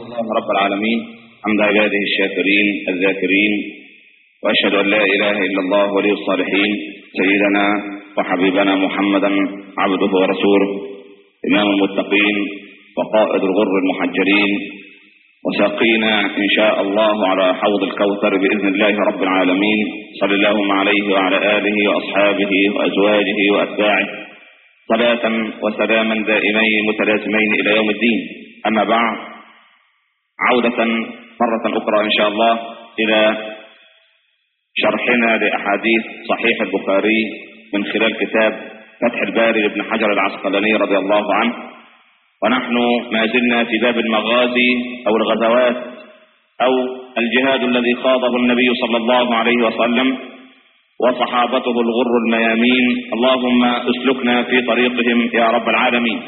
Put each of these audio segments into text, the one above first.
الله رب العالمين حمد عباده الشاكرين الذاكرين وأشهد أن لا إله إلا الله ولي الصالحين سيدنا وحبيبنا محمدا عبده ورسوله إمام المتقين وقائد الغر المحجرين وساقينا إن شاء الله على حوض الكوثر بإذن الله رب العالمين صلى اللهم عليه وعلى آله وأصحابه وأزواجه وأتباعه صلاة وسلاما دائمين متلازمين إلى يوم الدين أما بعد عودة مرة أخرى إن شاء الله إلى شرحنا لأحاديث صحيح البخاري من خلال كتاب فتح الباري لابن حجر العسقلاني رضي الله عنه ونحن ما زلنا في باب المغازي أو الغزوات أو الجهاد الذي خاضه النبي صلى الله عليه وسلم وصحابته الغر الميامين اللهم اسلكنا في طريقهم يا رب العالمين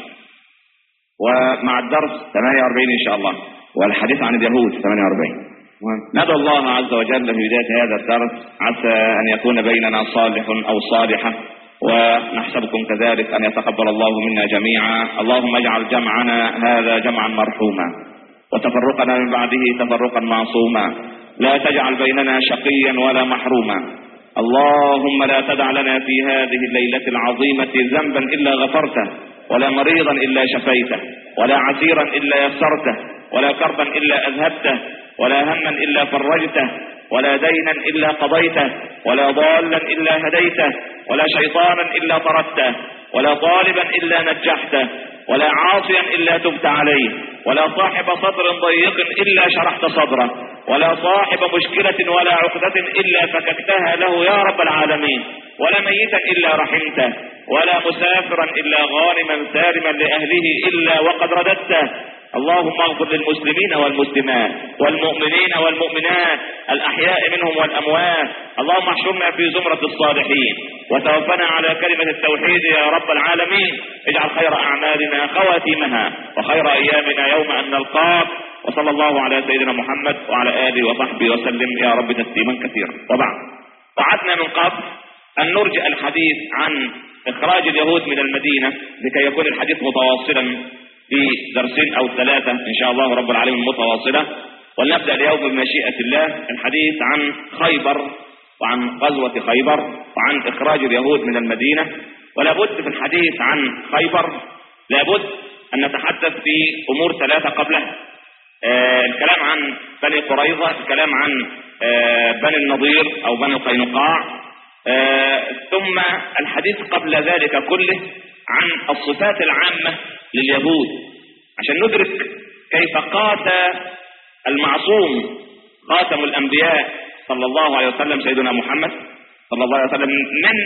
ومع الدرس 48 إن شاء الله والحديث عن اليهود 48 ندعو الله عز وجل في بداية هذا الدرس عسى أن يكون بيننا صالح أو صالحة ونحسبكم كذلك أن يتقبل الله منا جميعا اللهم اجعل جمعنا هذا جمعا مرحوما وتفرقنا من بعده تفرقا معصوما لا تجعل بيننا شقيا ولا محروما اللهم لا تدع لنا في هذه الليلة العظيمة ذنبا إلا غفرته ولا مريضا إلا شفيته ولا عسيرا إلا يسرته ولا كربا إلا أذهبته ولا هما إلا فرجته ولا دينا إلا قضيته ولا ضالا إلا هديته ولا شيطانا إلا طردته ولا طالبا إلا نجحته ولا عاصيا إلا تبت عليه ولا صاحب صدر ضيق إلا شرحت صدره ولا صاحب مشكلة ولا عقدة إلا فككتها له يا رب العالمين ولا ميتا إلا رحمته ولا مسافرا إلا غانما سالما لأهله إلا وقد رددته اللهم اغفر للمسلمين والمسلمات والمؤمنين والمؤمنات الأحياء منهم والأموات اللهم احشرنا في زمرة الصالحين وتوفنا على كلمة التوحيد يا رب العالمين اجعل خير أعمالنا خواتيمها وخير أيامنا يوم أن نلقاك وصلى الله على سيدنا محمد وعلى آله وصحبه وسلم يا رب تسليما كثيرا وبعد وعدنا من قبل أن نرجع الحديث عن إخراج اليهود من المدينة لكي يكون الحديث متواصلا في درسين أو ثلاثة إن شاء الله رب العالمين متواصلة ولنبدأ اليوم بمشيئة الله الحديث عن خيبر وعن غزوة خيبر وعن إخراج اليهود من المدينة ولا بد في الحديث عن خيبر لابد أن نتحدث في أمور ثلاثة قبلها آه الكلام عن بني قريظة الكلام عن آه بني النضير أو بني القينقاع آه ثم الحديث قبل ذلك كله عن الصفات العامة لليهود عشان ندرك كيف قاس المعصوم خاتم الأنبياء صلى الله عليه وسلم سيدنا محمد صلى الله عليه وسلم من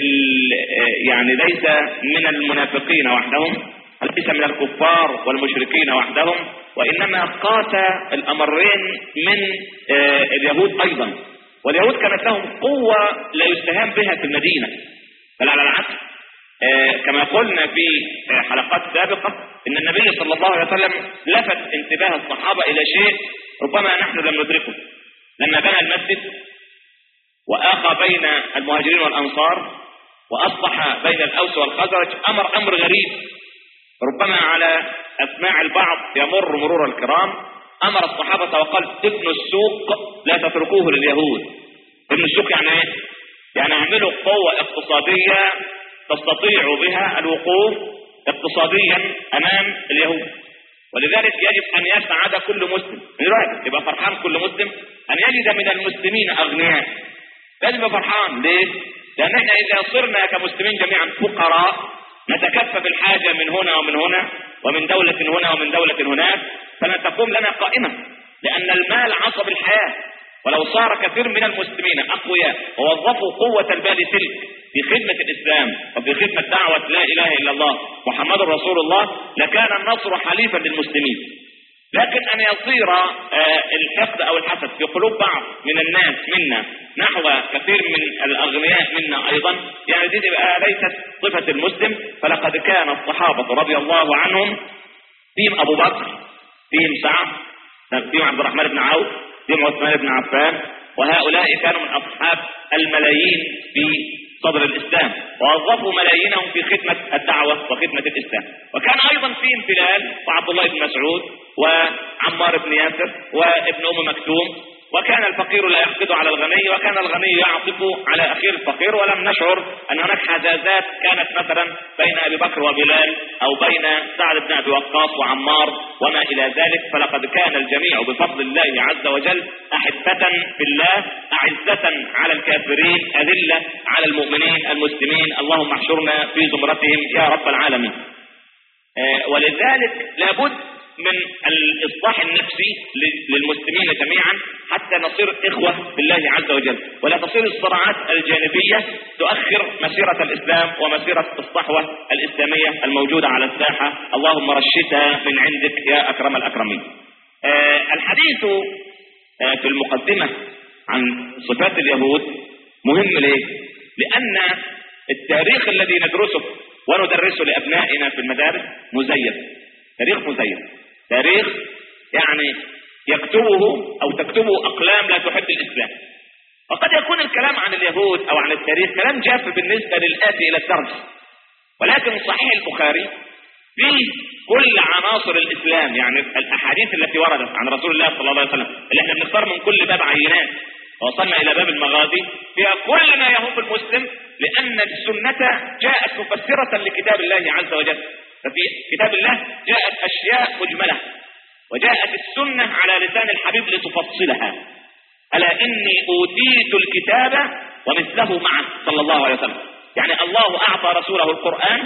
يعني ليس من المنافقين وحدهم ليس من الكفار والمشركين وحدهم وإنما قاس الأمرين من اليهود أيضا واليهود كانت لهم قوة لا يستهان بها في المدينة بل على العكس كما قلنا في حلقات سابقة ان النبي صلى الله عليه وسلم لفت انتباه الصحابة الى شيء ربما نحن لم ندركه لما بنى المسجد واخى بين المهاجرين والانصار واصلح بين الاوس والخزرج امر امر غريب ربما على اسماع البعض يمر مرور الكرام امر الصحابة وقال ابن السوق لا تتركوه لليهود ابن السوق يعني ايه يعني اعملوا قوة اقتصادية تستطيع بها الوقوف اقتصاديا امام اليهود ولذلك يجب ان يسعد كل مسلم من رأيك يبقى فرحان كل مسلم ان يجد من المسلمين اغنياء لازم يبقى فرحان ليه لان احنا اذا صرنا كمسلمين جميعا فقراء نتكفى بالحاجة من هنا ومن هنا ومن دولة هنا ومن دولة هناك فلن تقوم لنا قائمة لان المال عصب الحياة ولو صار كثير من المسلمين اقوياء ووظفوا قوة البال تلك في خدمة الإسلام وفي خدمة دعوة لا إله إلا الله محمد رسول الله لكان النصر حليفا للمسلمين لكن أن يصير الحقد أو الحسد في قلوب بعض من الناس منا نحو كثير من الأغنياء منا أيضا يعني دي ليست صفة المسلم فلقد كان الصحابة رضي الله عنهم فيهم أبو بكر فيهم سعد فيهم عبد الرحمن بن عوف فيهم عثمان بن عفان وهؤلاء كانوا من أصحاب الملايين في صدر الإسلام ووظفوا ملايينهم في خدمة الدعوة وخدمة الإسلام وكان أيضا فيهم بلال وعبد الله بن مسعود وعمار بن ياسر وابن أم مكتوم وكان الفقير لا يحقد على الغني وكان الغني يعطف على اخير الفقير ولم نشعر ان هناك حزازات كانت مثلا بين ابي بكر وبلال او بين سعد بن ابي وقاص وعمار وما الى ذلك فلقد كان الجميع بفضل الله عز وجل احبة في الله اعزة على الكافرين اذلة على المؤمنين المسلمين اللهم احشرنا في زمرتهم يا رب العالمين آه، ولذلك لابد من الاصلاح النفسي للمسلمين جميعا حتى نصير اخوة بالله عز وجل ولا تصير الصراعات الجانبية تؤخر مسيرة الاسلام ومسيرة الصحوة الاسلامية الموجودة على الساحة اللهم رشدها من عندك يا اكرم الاكرمين آه الحديث آه في المقدمة عن صفات اليهود مهم ليه لان التاريخ الذي ندرسه وندرسه لابنائنا في المدارس مزيف تاريخ مزيف تاريخ يعني يكتبه او تكتبه اقلام لا تحب الاسلام وقد يكون الكلام عن اليهود او عن التاريخ كلام جاف بالنسبة للآتي الى الدرس ولكن صحيح البخاري فيه كل عناصر الاسلام يعني الاحاديث التي وردت عن رسول الله صلى الله عليه وسلم اللي احنا بنختار من كل باب عينات وصلنا الى باب المغازي فيها كل ما يهم المسلم لان السنة جاءت مفسرة لكتاب الله عز وجل ففي كتاب الله جاءت أشياء مجملة وجاءت السنة على لسان الحبيب لتفصلها ألا إني أوتيت الكتاب ومثله معه صلى الله عليه وسلم يعني الله أعطى رسوله القرآن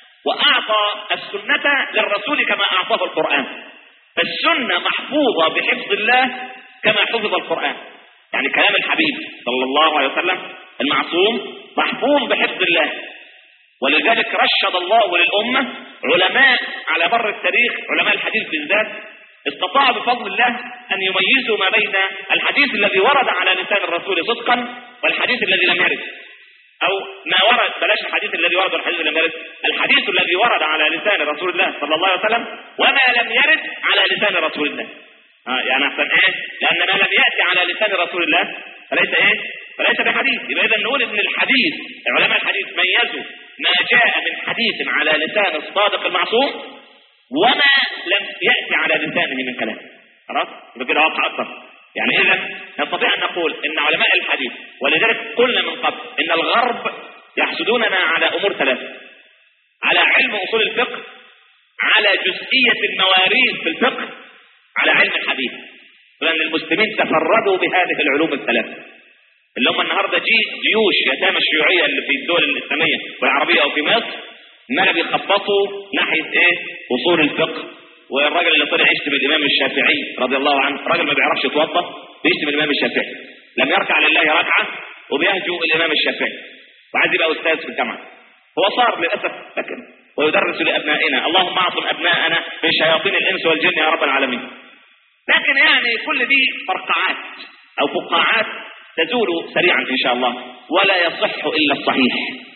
وأعطى السنة للرسول كما أعطاه القرآن فالسنة محفوظة بحفظ الله كما حفظ القرآن يعني كلام الحبيب صلى الله عليه وسلم المعصوم محفوظ بحفظ الله ولذلك رشد الله للأمة علماء على مر التاريخ علماء الحديث بالذات استطاعوا بفضل الله أن يميزوا ما بين الحديث الذي ورد على لسان الرسول صدقا والحديث الذي لم يرد أو ما ورد بلاش الحديث الذي ورد والحديث الذي لم يرد الحديث الذي ورد على لسان رسول الله صلى الله عليه وسلم وما لم يرد على لسان رسول الله آه يعني أحسن إيه لأن ما لم يأتي على لسان رسول الله فليس إيه فليس بحديث يبقى إذا نقول إن الحديث علماء الحديث ميزوا ما جاء من حديث على لسان الصادق المعصوم وما لم يأتي على لسانه من كلام خلاص يبقى كده واضح أكثر يعني إذا نستطيع أن نقول إن علماء الحديث ولذلك قلنا من قبل إن الغرب يحسدوننا على أمور ثلاثة على علم أصول الفقه على جزئية المواريث في الفقه على علم الحديث لأن المسلمين تفردوا بهذه العلوم الثلاثة اللي هم النهاردة جي جيوش يتامى الشيوعية اللي في الدول الإسلامية والعربية أو في مصر ما بيخبطوا ناحية إيه أصول الفقه والراجل اللي طلع يشتم الإمام الشافعي رضي الله عنه راجل ما بيعرفش يتوضا بيشتم الإمام الشافعي لم يركع لله ركعة وبيهجو الإمام الشافعي وعايز يبقى أستاذ في الجامعة هو صار للأسف لكن ويدرس لأبنائنا اللهم اعصم أبنائنا من شياطين الإنس والجن يا رب العالمين لكن يعني كل دي فرقعات أو فقاعات تزول سريعا إن شاء الله ولا يصح إلا الصحيح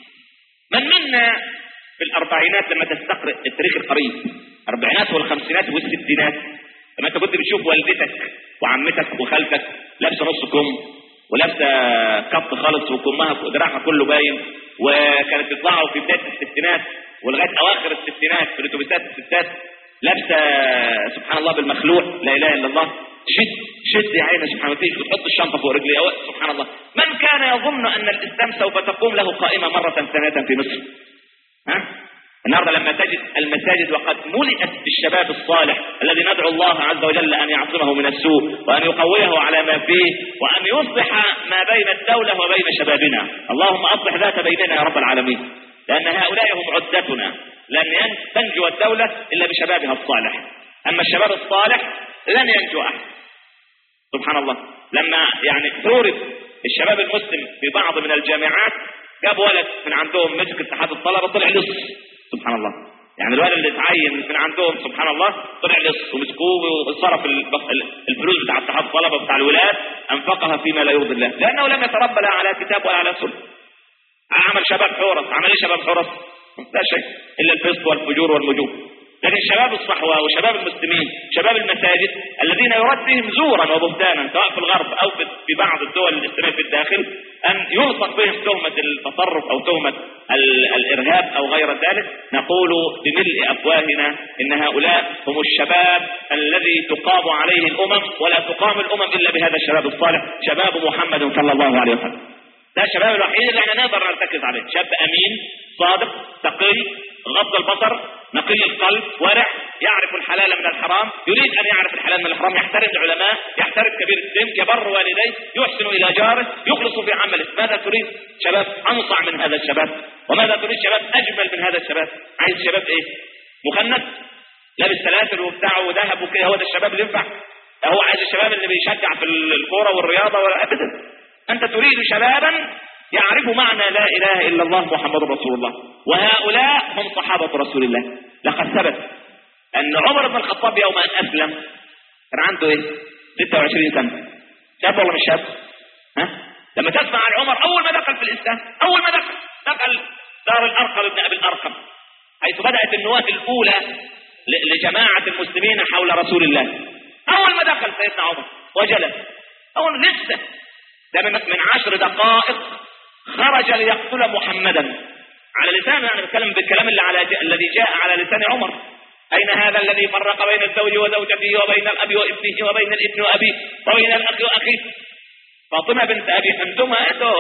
من منا في الأربعينات لما تستقرئ التاريخ القريب الأربعينات والخمسينات والستينات لما أنت كنت بتشوف والدتك وعمتك وخالتك لابسة نص كم ولابسة كف خالص وكمها ودراعها كله باين وكانت تطلعوا في بداية الستينات ولغاية أواخر الستينات في الأتوبيسات الستات لابسة سبحان الله بالمخلوع لا إله إلا الله شد شد يا عيني سبحان الله وتحط الشنطة فوق رجلي سبحان الله من كان يظن أن الإسلام سوف تقوم له قائمة مرة ثانية في مصر ها النهاردة لما تجد المساجد وقد ملئت بالشباب الصالح الذي ندعو الله عز وجل أن يعصمه من السوء وأن يقويه على ما فيه وأن يصلح ما بين الدولة وبين شبابنا اللهم أصلح ذات بيننا يا رب العالمين لأن هؤلاء هم عدتنا لن تنجو الدولة إلا بشبابها الصالح أما الشباب الصالح لن ينجو أحد سبحان الله لما يعني ثورت الشباب المسلم في بعض من الجامعات جاب ولد من عندهم مسك اتحاد الطلبة طلع لص سبحان الله يعني الولد اللي اتعين من عندهم سبحان الله طلع لص ومسكوه وصرف الفلوس بتاع اتحاد الطلبة بتاع الولاد انفقها فيما لا يرضي الله لانه لم يتربى لا على كتاب ولا على سنة عمل شباب حورس عمل ايه شباب حورس لا شيء الا الفسق والفجور والمجوب لكن شباب الصحوة وشباب المسلمين شباب المساجد الذين يرد بهم زورا وبهتانا سواء في الغرب أو في بعض الدول الإسلامية في الداخل أن يلصق بهم تهمة التطرف أو تهمة الإرهاب أو غير ذلك نقول بملء أفواهنا إن هؤلاء هم الشباب الذي تقام عليه الأمم ولا تقام الأمم إلا بهذا الشباب الصالح شباب محمد صلى الله عليه وسلم ده الشباب الوحيد اللي احنا نقدر نرتكز عليه شاب أمين صادق تقي غض البصر نقي القلب ورع يعرف الحلال من الحرام يريد أن يعرف الحلال من الحرام يحترم العلماء يحترم كبير السن يبر والديه يحسن إلى جاره يخلص في عمله ماذا تريد شباب أنصع من هذا الشباب وماذا تريد شباب أجمل من هذا الشباب عايز شباب إيه مخنث لابس سلاسل وبتاع وذهب وكده هو ده الشباب اللي ينفع هو عايز الشباب اللي بيشجع في الكوره والرياضه ولا ابدا انت تريد شبابا يعرف معنى لا اله الا الله محمد رسول الله وهؤلاء هم صحابه رسول الله لقد ثبت ان عمر بن الخطاب يوم ان اسلم كان عنده ايه 26 سنه شاب ولا مش شاب ها لما تسمع عن عمر اول ما دخل في الاسلام اول ما دخل دخل دار الارقم ابن ابي الارقم حيث بدات النواه الاولى لجماعه المسلمين حول رسول الله اول ما دخل سيدنا عمر وجلس اول لسه ده من من عشر دقائق خرج ليقتل محمدا على لسان يعني بتكلم بالكلام اللي على الذي جاء على لسان عمر أين هذا الذي فرق بين الزوج وزوجته وبين الأب وابنه وبين الابن وأبيه وبين الأخ وأخيه فاطمة بنت أبي حمدمة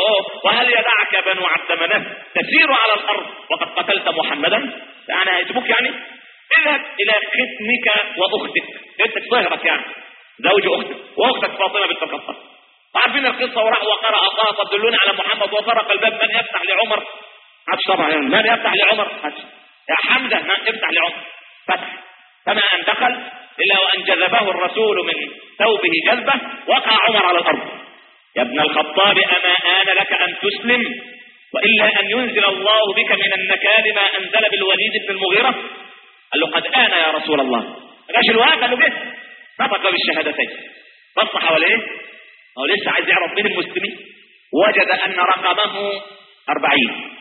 وهل يدعك بنو عبد مناف تسير على الأرض وقد قتلت محمدا يعني هيسبوك يعني اذهب إلى ختنك وأختك بنتك صهرك يعني زوج أختك وأختك فاطمة بنت الخطاب عارفين القصة وراح وقرأ طه تدلون على محمد وطرق الباب من يفتح لعمر عادش طبعا يعني من يفتح لعمر عادش يا حمزة من يفتح لعمر فتح فما أن دخل إلا وأن جذبه الرسول من ثوبه جذبة وقع عمر على الأرض يا ابن الخطاب أما آن لك أن تسلم وإلا أن ينزل الله بك من النكال ما أنزل بالوليد بن المغيرة قال له قد آن يا رسول الله غش الوقت قال له جه نطق بالشهادتين بص حواليه هو لسه عايز يعرف مين المسلمين وجد أن رقمه أربعين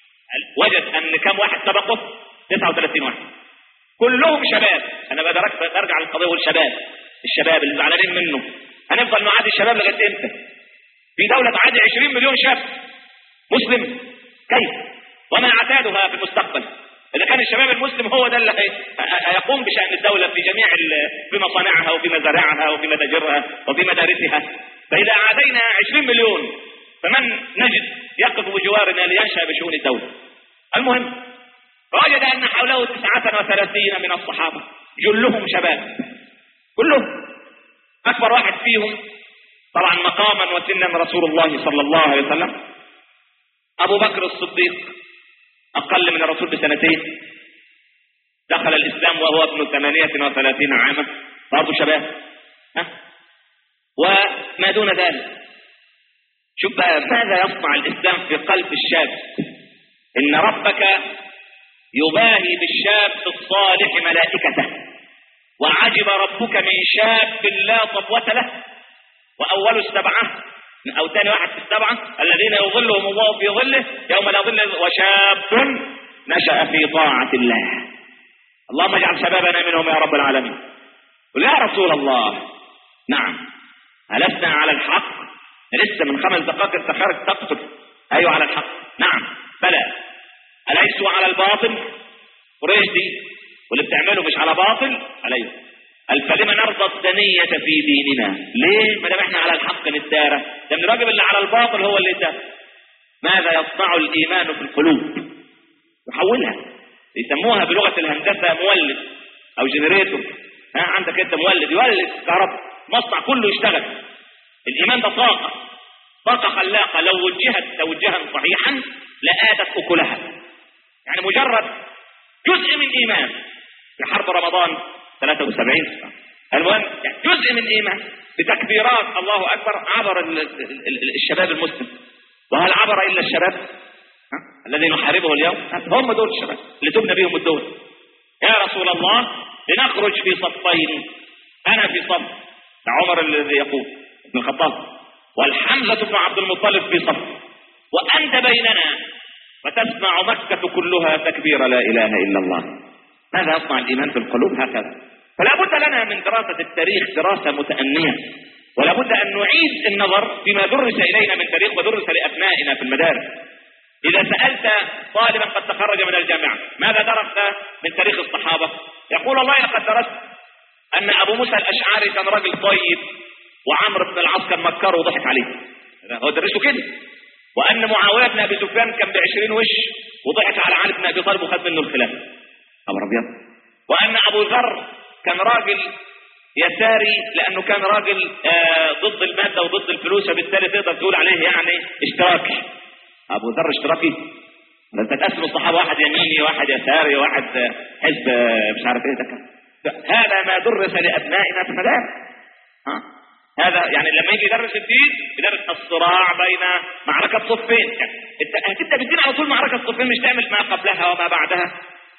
وجد أن كم واحد سبقه 39 واحد كلهم شباب أنا بدرك برجع للقضية والشباب الشباب اللي زعلانين منه هنفضل نعادي الشباب لغاية امتى في دولة تعادي 20 مليون شاب مسلم كيف وما اعتادها في المستقبل إذا كان الشباب المسلم هو ده اللي هيقوم بشأن الدولة في جميع في مصانعها وفي مزارعها وفي متاجرها وفي مدارسها فإذا أعطينا 20 مليون فمن نجد يقف بجوارنا لينشأ بشؤون الدولة المهم فوجد أن حوله تسعة وثلاثين من الصحابة جلهم شباب كلهم أكبر واحد فيهم طبعا مقاما وسنا رسول الله صلى الله عليه وسلم أبو بكر الصديق أقل من الرسول بسنتين دخل الإسلام وهو ابن ثمانية وثلاثين عاما برضه شباب ها وما دون ذلك شوف بقى ماذا يصنع الإسلام في قلب الشاب إن ربك يباهي بالشاب الصالح ملائكته وعجب ربك من شاب لا صبوة له وأول السبعة أو ثاني واحد في السبعة الذين يظلهم الله في ظله يوم لا ظل وشاب نشأ في طاعة الله اللهم اجعل شبابنا منهم يا رب العالمين قل يا رسول الله نعم ألسنا على الحق لسه من خمس دقائق انت خارج تقتل ايوه على الحق نعم بلى أليسوا على الباطل قريش دي واللي بتعمله مش على باطل عليه قال فلما نرضى الدنية في ديننا ليه ما دام احنا على الحق نتدارى ده من الراجل اللي على الباطل هو اللي ده ماذا يصنع الإيمان في القلوب يحولها يسموها بلغة الهندسة مولد أو جنريتور ها عندك أنت مولد يولد كهرباء مصنع كله يشتغل الإيمان ده طاقة طاقة خلاقة لو وجهت توجها صحيحا لآتت أكلها يعني مجرد جزء من إيمان في حرب رمضان 73 المهم يعني جزء من إيمان بتكبيرات الله أكبر عبر ال ال ال الشباب المسلم وهل عبر إلا الشباب الذي نحاربه اليوم هم دول الشباب اللي تبنى بهم الدول يا رسول الله لنخرج في صفين أنا في صف عمر الذي يقول ابن الخطاب والحمزة بن عبد المطلب في صف وأنت بيننا وتسمع مكة كلها تكبير لا إله إلا الله ماذا يصنع الإيمان في القلوب هكذا فلا بد لنا من دراسة التاريخ دراسة متأنية ولا بد أن نعيد النظر فيما درس إلينا من تاريخ ودرس لأبنائنا في المدارس إذا سألت طالبا قد تخرج من الجامعة ماذا درست من تاريخ الصحابة يقول والله لقد درست أن أبو موسى الأشعري كان راجل طيب وعمرو بن العاص كان مكر وضحك عليه هو درسه كده وأن معاوية بن أبي سفيان كان بعشرين وش وضحك على علي بن أبي طالب وخد منه الخلافة أبو أبيض وأن أبو ذر كان راجل يساري لأنه كان راجل آه ضد المادة وضد الفلوس فبالتالي تقدر تقول عليه يعني اشتراكي أبو ذر اشتراكي انت تقسم الصحابة واحد يميني واحد يساري واحد حزب مش عارف ايه ده هذا ما درس لأبنائنا في المدارس ها هذا يعني لما يجي يدرس الدين يدرس الصراع بين معركة صفين يعني انت هتبدا بالدين على طول معركة صفين مش تعمل ما قبلها وما بعدها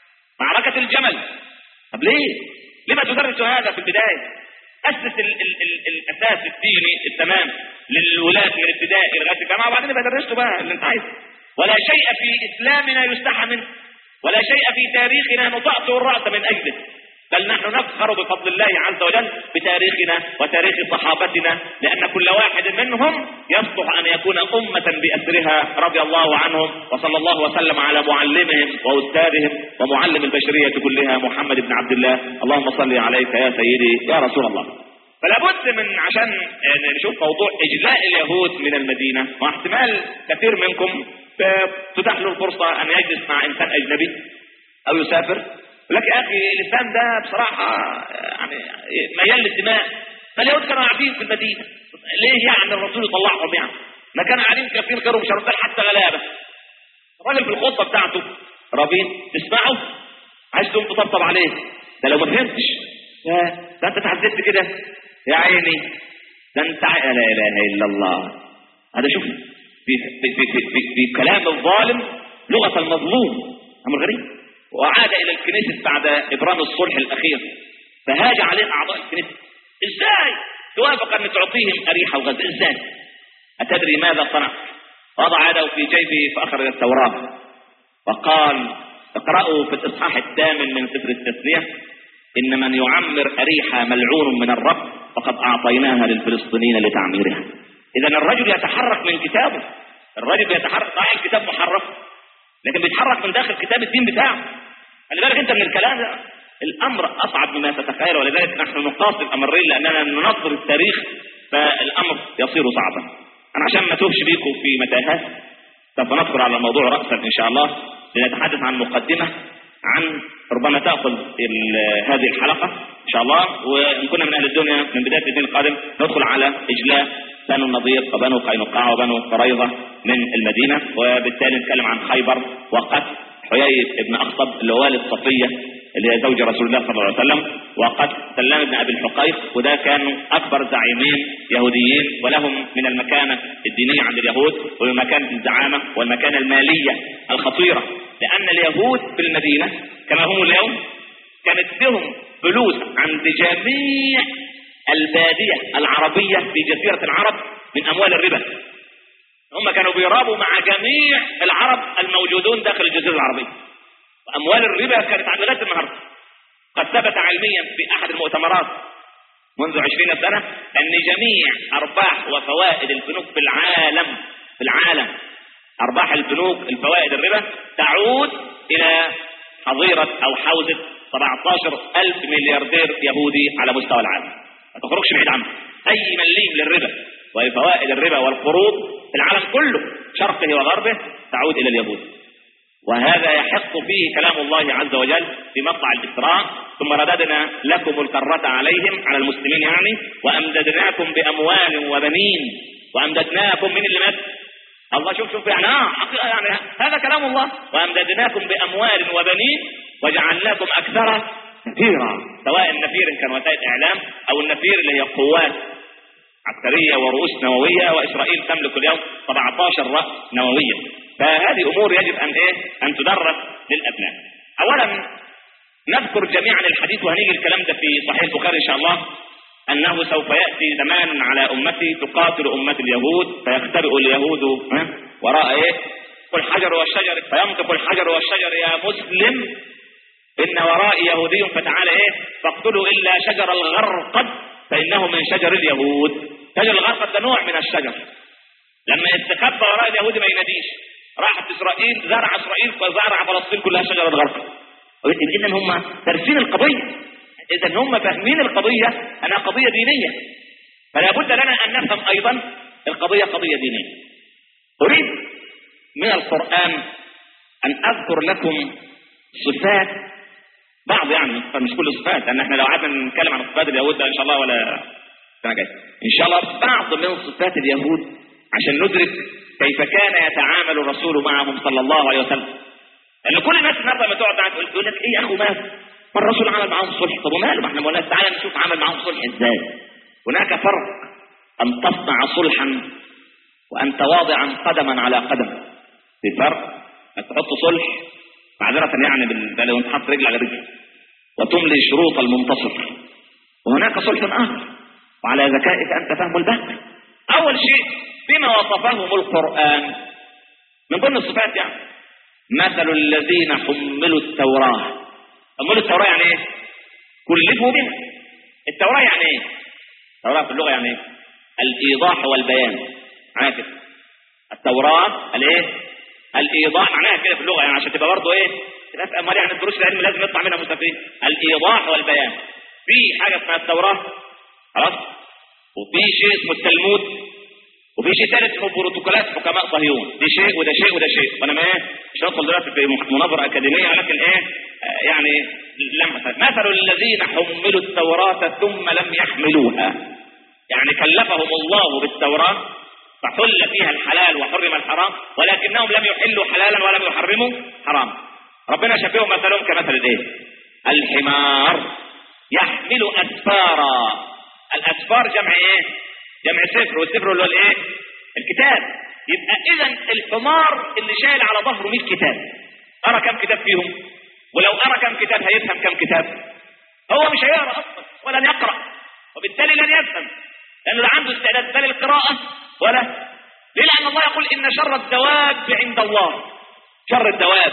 معركة الجمل طب ليه؟ لما تدرس هذا في البداية؟ أسس ال ال ال الأساس الديني التمام للولاة من ابتدائي لغاية الجامعة وبعدين يبقى درسته بقى اللي أنت عايزه ولا شيء في إسلامنا يستحى منه ولا شيء في تاريخنا نطأطئ الرأس من أجله بل نحن نفخر بفضل الله عز وجل بتاريخنا وتاريخ صحابتنا لأن كل واحد منهم يصلح أن يكون أمة بأسرها رضي الله عنهم وصلى الله وسلم على معلمهم وأستاذهم ومعلم البشرية كلها محمد بن عبد الله اللهم صل عليك يا سيدي يا رسول الله فلا بد من عشان نشوف موضوع إجلاء اليهود من المدينة واحتمال كثير منكم تتاح له الفرصة أن يجلس مع إنسان أجنبي أو يسافر لك يا اخي اللسان ده بصراحة يعني ميال للدماء فاليهود كانوا قاعدين في المدينة ليه يعني الرسول يطلعهم يعني ما كانوا قاعدين كافيين غيرهم شرطين حتى غلابة الراجل في الخطة بتاعته رابين تسمعه عايز تقوم تطبطب عليه ده لو ما فهمتش ده انت اتعذبت كده يا عيني ده انت لا اله الا الله هذا شوف في, في, في, في, في, في كلام الظالم لغة المظلوم امر غريب وعاد الى الكنيسة بعد ابرام الصلح الاخير فهاج عليه اعضاء الكنيسة ازاي توافق ان تعطيهم اريحة وغزة ازاي اتدري ماذا صنع وضع يده في جيبه فاخرج التوراة وقال اقرأوا في الاصحاح الثامن من سفر التثنية ان من يعمر اريحة ملعون من الرب فقد اعطيناها للفلسطينيين لتعميرها اذا الرجل يتحرك من كتابه الرجل يتحرك صحيح الكتاب محرف لكن بيتحرك من داخل كتاب الدين بتاعه خلي بالك انت من الكلام ده الامر اصعب مما تتخيل ولذلك نحن نقاس الامرين لاننا ننظر التاريخ فالامر يصير صعبا انا عشان ما توهش بيكم في متاهات سوف ندخل على الموضوع راسا ان شاء الله لنتحدث عن مقدمه عن ربما تاخذ هذه الحلقه ان شاء الله وان كنا من اهل الدنيا من بدايه الدين القادم ندخل على اجلاء بنو النضير وبنو قينقاع وبنو قريظه من المدينه وبالتالي نتكلم عن خيبر وقتل حيي بن اخطب اللي هو والد صفيه اللي هي زوج رسول الله صلى الله عليه وسلم وقتل سلام بن ابي الحقيق وده كانوا اكبر زعيمين يهوديين ولهم من المكانه الدينيه عند اليهود ومكانه الزعامه والمكانه الماليه الخطيره لان اليهود في المدينه كما هم اليوم كانت لهم فلوس عند جميع الباديه العربيه في جزيره العرب من اموال الربا هم كانوا بيرابوا مع جميع العرب الموجودون داخل الجزيرة العربية وأموال الربا كانت عند لغاية النهاردة قد ثبت علميا في أحد المؤتمرات منذ عشرين سنة أن جميع أرباح وفوائد البنوك في العالم في العالم أرباح البنوك الفوائد الربا تعود إلى حظيرة أو حوزة 17 ألف ملياردير يهودي على مستوى العالم ما تخرجش بعيد عنه أي مليم للربا وفوائد الربا والقروض في العالم كله شرقه وغربه تعود إلى اليهود وهذا يحق فيه كلام الله عز وجل في مطلع الإسراء ثم رددنا لكم الكرة عليهم على المسلمين يعني وأمددناكم بأموال وبنين وأمددناكم من اللي مات الله شوف شوف يعني آه حقيقة يعني هذا كلام الله وأمددناكم بأموال وبنين وجعلناكم أكثر نفيرا سواء النفير كان وسائل إعلام أو النفير اللي هي قوات عسكرية ورؤوس نووية وإسرائيل تملك اليوم 17 رأس نووية فهذه أمور يجب أن إيه أن تدرس للأبناء أولا نذكر جميعا الحديث وهنيجي الكلام ده في صحيح البخاري إن شاء الله أنه سوف يأتي زمان على أمتي تقاتل أمة اليهود فيختبئ اليهود وراء إيه الحجر والشجر فينطق الحجر والشجر يا مسلم ان ورائي يهودي فتعالى ايه فاقتلوا الا شجر الغرقد فانه من شجر اليهود شجر الغرقد ده نوع من الشجر لما يستخبى وراء اليهود ما يناديش راحت اسرائيل زرع اسرائيل فزرع فلسطين كلها شجره غرقد اذا هم دارسين القضيه اذا هم فاهمين القضيه انها قضيه دينيه فلا بد لنا ان نفهم ايضا القضيه قضيه دينيه اريد من القران ان اذكر لكم صفات بعض يعني مش كل الصفات لان احنا لو قعدنا نتكلم عن صفات اليهود ده ان شاء الله ولا سنه جايه ان شاء الله بعض من صفات اليهود عشان ندرك كيف كان يتعامل الرسول معهم صلى الله عليه وسلم لان كل الناس النهارده لما تقعد معاك تقول لك ايه يا اخو مال ما الرسول عمل معاهم صلح طب وماله ما احنا قلنا تعالى نشوف عمل معاهم صلح ازاي هناك فرق ان تصنع صلحا وانت واضعا قدما على قدم في فرق انك تحط صلح معذرة يعني بال- لو انت حاطط رجل على رجل وتملي شروط المنتصر وهناك صلح اخر وعلى ذكائك انت فهم البحث اول شيء بما وصفهم القران من ضمن الصفات يعني مثل الذين حملوا التوراه حملوا التوراه يعني ايه كلفوا بها التوراه يعني ايه التوراه في اللغه يعني ايه الايضاح والبيان معناها كده التوراه الايه الايضاح معناها كده في اللغه يعني عشان تبقى برضه ايه تبقى امال يعني الدروس العلم لازم يطلع منها مستفيد الايضاح والبيان في حاجه اسمها التوراه خلاص وفي شيء اسمه التلمود وفي شيء ثالث اسمه بروتوكولات حكماء صهيون دي شيء وده شيء وده شيء وانا ما ايه مش هدخل دلوقتي في مناظره اكاديميه ولكن ايه آه يعني لمحه مثل الذين حملوا التوراه ثم لم يحملوها يعني كلفهم الله بالتوراه فحل فيها الحلال وحرم الحرام ولكنهم لم يحلوا حلالا ولم يحرموا حرام ربنا شبههم مثلهم كمثل الايه الحمار يحمل اسفارا الاسفار جمع ايه جمع سفر والسفر اللي هو الايه الكتاب يبقى اذا الحمار اللي شايل على ظهره 100 كتاب ارى كم كتاب فيهم ولو ارى كم كتاب هيفهم كم كتاب هو مش هيقرا اصلا ولن يقرا وبالتالي لن يفهم لانه لا عنده استعداد لا للقراءه ولا ليه لان الله يقول ان شر الدواب عند الله شر الدواب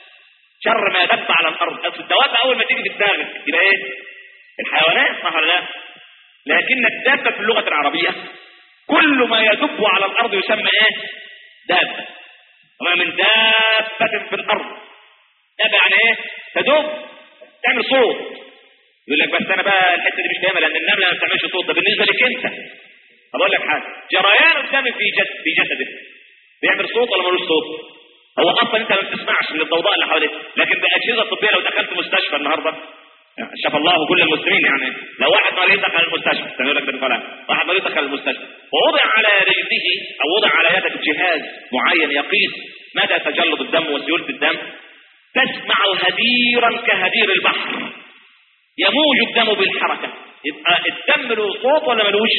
شر ما دب على الارض اصل الدواب اول ما تيجي في دماغك يبقى ايه الحيوانات صح ولا لا لكن الدابه في اللغه العربيه كل ما يدب على الارض يسمى ايه دابه وما من دابه في الارض دابه يعني ايه تدب تعمل صوت يقول لك بس انا بقى الحته دي مش فاهمها لان النمله ما بتعملش صوت ده بالنسبه لك انت طب اقول لك حاجه جريان الدم في جسد في جسدك بيعمل صوت ولا ملوش صوت هو اصلا انت ما بتسمعش من الضوضاء اللي حواليك لكن بالاجهزه الطبيه لو دخلت مستشفى النهارده شاف الله كل المسلمين يعني لو واحد مريض دخل المستشفى كان يقول لك ده فلان واحد مريض دخل المستشفى ووضع على رجله او وضع على يدك جهاز معين يقيس مدى تجلط الدم وسيوله الدم تسمع هديرا كهدير البحر يموج الدم بالحركه يبقى الدم له صوت ولا ملوش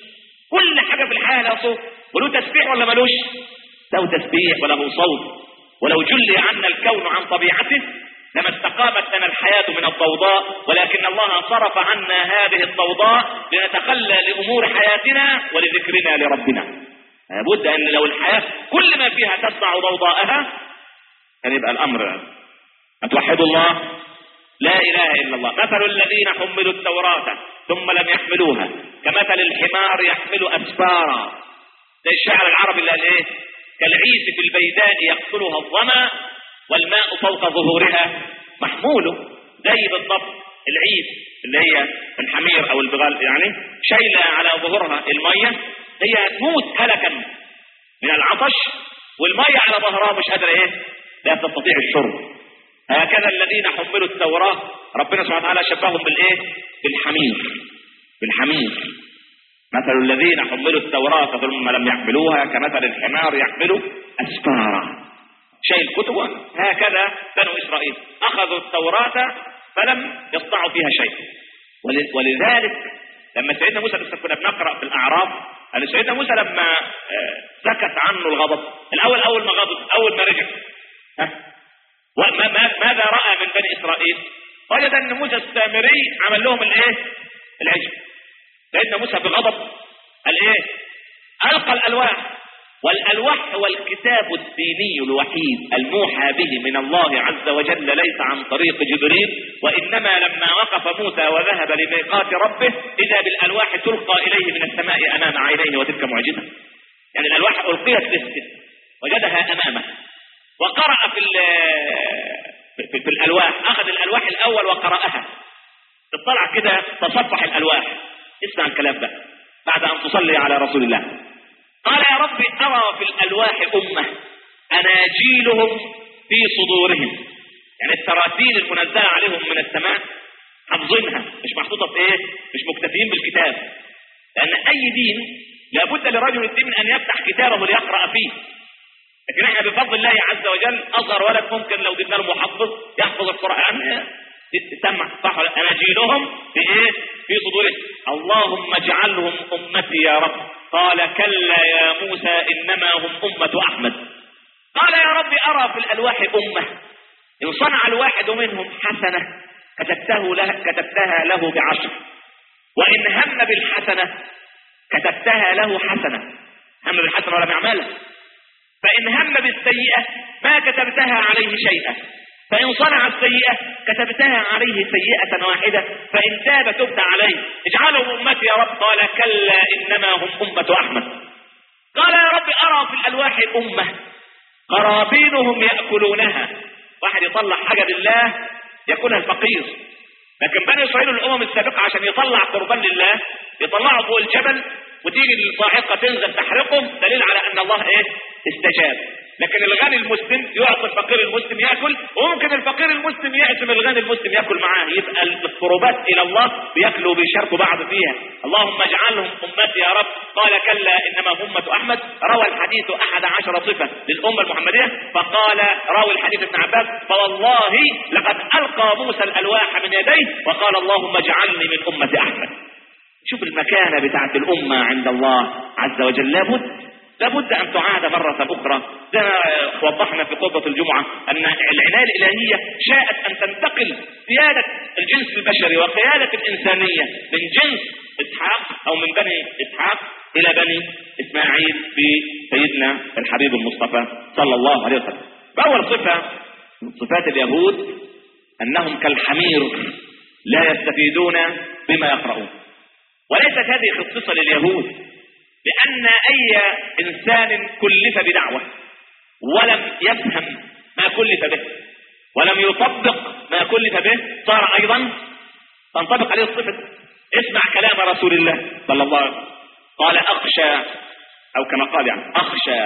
كل حاجه في الحياه لها صوت وله تسبيح ولا ملوش له تسبيح وله صوت ولو جلي عنا الكون عن طبيعته لما استقامت لنا الحياة من الضوضاء ولكن الله صرف عنا هذه الضوضاء لنتخلى لأمور حياتنا ولذكرنا لربنا لابد أن لو الحياة كل ما فيها تسمع ضوضاءها كان يبقى الأمر أن توحدوا الله لا إله إلا الله مثل الذين حملوا التوراة ثم لم يحملوها كمثل الحمار يحمل أسفارا زي الشاعر العربي اللي قال إيه كالعيس في البيداء يقتلها الظما والماء فوق ظهورها محمول زي بالضبط العيس اللي هي الحمير او البغال يعني شايله على ظهورها الميه هي هتموت هلكا من العطش والميه على ظهرها مش قادره ايه لا تستطيع الشرب هكذا الذين حملوا التوراه ربنا سبحانه وتعالى شبههم بالايه بالحمير بالحمير مثل الذين حملوا التوراة ثم لم يحملوها كمثل الحمار يحمل أسفارا شيء الكتب هكذا بنو إسرائيل أخذوا التوراة فلم يصنعوا فيها شيء ول- ولذلك لما سيدنا موسى لسه كنا بنقرأ في الأعراف أن سيدنا موسى لما آه، سكت عنه الغضب الأول أول ما غضب أول ما رجع ها؟ وما- ما- ماذا رأى من بني إسرائيل وجد أن موسى السامري عمل لهم الإيه العجل سيدنا موسى بغضب قال ايه القى الالواح والألواح هو الكتاب الديني الوحيد الموحى به من الله عز وجل ليس عن طريق جبريل وإنما لما وقف موسى وذهب لميقات ربه إذا بالألواح تلقى إليه من السماء أمام عينيه وتلك معجزة يعني الألواح ألقيت للسن وجدها أمامه وقرأ في, في, في الألواح أخذ الألواح الأول وقرأها اطلع كده تصفح الألواح اسمع الكلام ده بعد أن تصلي على رسول الله قال يا رب أرى في الألواح أمة أناجيلهم في صدورهم يعني التراتيل المنزلة عليهم من السماء حافظينها مش محطوطة في ايه مش مكتفيين بالكتاب لأن أي دين لابد لرجل الدين من أن يفتح كتابه ليقرأ فيه لكن احنا بفضل الله عز وجل أصغر ولد ممكن لو جبنا له محفظ يحفظ القرآن تسمع صح أناجيلهم في ايه في صدورهم اللهم اجعلهم أمتي يا رب قال كلا يا موسى إنما هم أمة أحمد قال يا رب أرى في الألواح أمة إن صنع الواحد منهم حسنة كتبته له كتبتها له بعشر وإن هم بالحسنة كتبتها له حسنة هم بالحسنة ولم يعملها فإن هم بالسيئة ما كتبتها عليه شيئا فإن صنع السيئة كتبتها عليه سيئة واحدة فإن تاب تبت عليه اجعلهم أمتي يا رب قال كلا إنما هم أمة أحمد قال يا رب أرى في الألواح أمة قرابينهم يأكلونها واحد يطلع حاجة لله يكونها الفقير لكن بني إسرائيل الأمم السابقة عشان يطلع قربان لله يطلعوا فوق الجبل وتيجي الصاعقة تنزل تحرقهم دليل على أن الله إيه استجاب لكن الغني المسلم يعطي الفقير المسلم ياكل وممكن الفقير المسلم يعزم الغني المسلم ياكل معاه يبقى القربات الى الله بياكلوا وبيشاركوا بعض فيها اللهم اجعلهم امتي يا رب قال كلا انما امه احمد روى الحديث احد عشر صفه للامه المحمديه فقال راوي الحديث ابن عباس فوالله لقد القى موسى الالواح من يديه وقال اللهم اجعلني من امه احمد شوف المكانه بتاعت الامه عند الله عز وجل لابد لابد أن تعاد مرة أخرى زي ما وضحنا في خطبة الجمعة أن العناية الإلهية شاءت أن تنتقل قيادة الجنس البشري وقيادة الإنسانية من جنس إسحاق أو من بني إسحاق إلى بني إسماعيل في سيدنا الحبيب المصطفى صلى الله عليه وسلم فأول صفة من صفات اليهود أنهم كالحمير لا يستفيدون بما يقرؤون وليست هذه خصيصة لليهود لأن أي إنسان كلف بدعوة ولم يفهم ما كلف به ولم يطبق ما كلف به صار أيضا تنطبق عليه الصفة اسمع كلام رسول الله صلى الله عليه وسلم قال أخشى أو كما قال يعني أخشى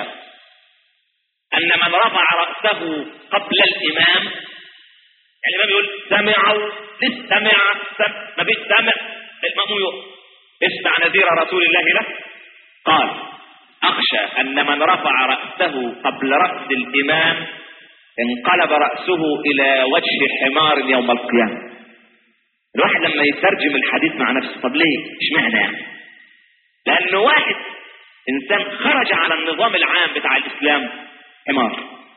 أن من رفع رأسه قبل الإمام يعني الإمام يقول سمعوا استمع ما فيش سمع المأموم يقول اسمع نذير رسول الله له قال أخشى أن من رفع رأسه قبل رأس الإمام انقلب رأسه إلى وجه حمار يوم القيامة الواحد لما يترجم الحديث مع نفسه طب ليه اشمعنى يعني لأنه واحد إنسان خرج على النظام العام بتاع الإسلام حمار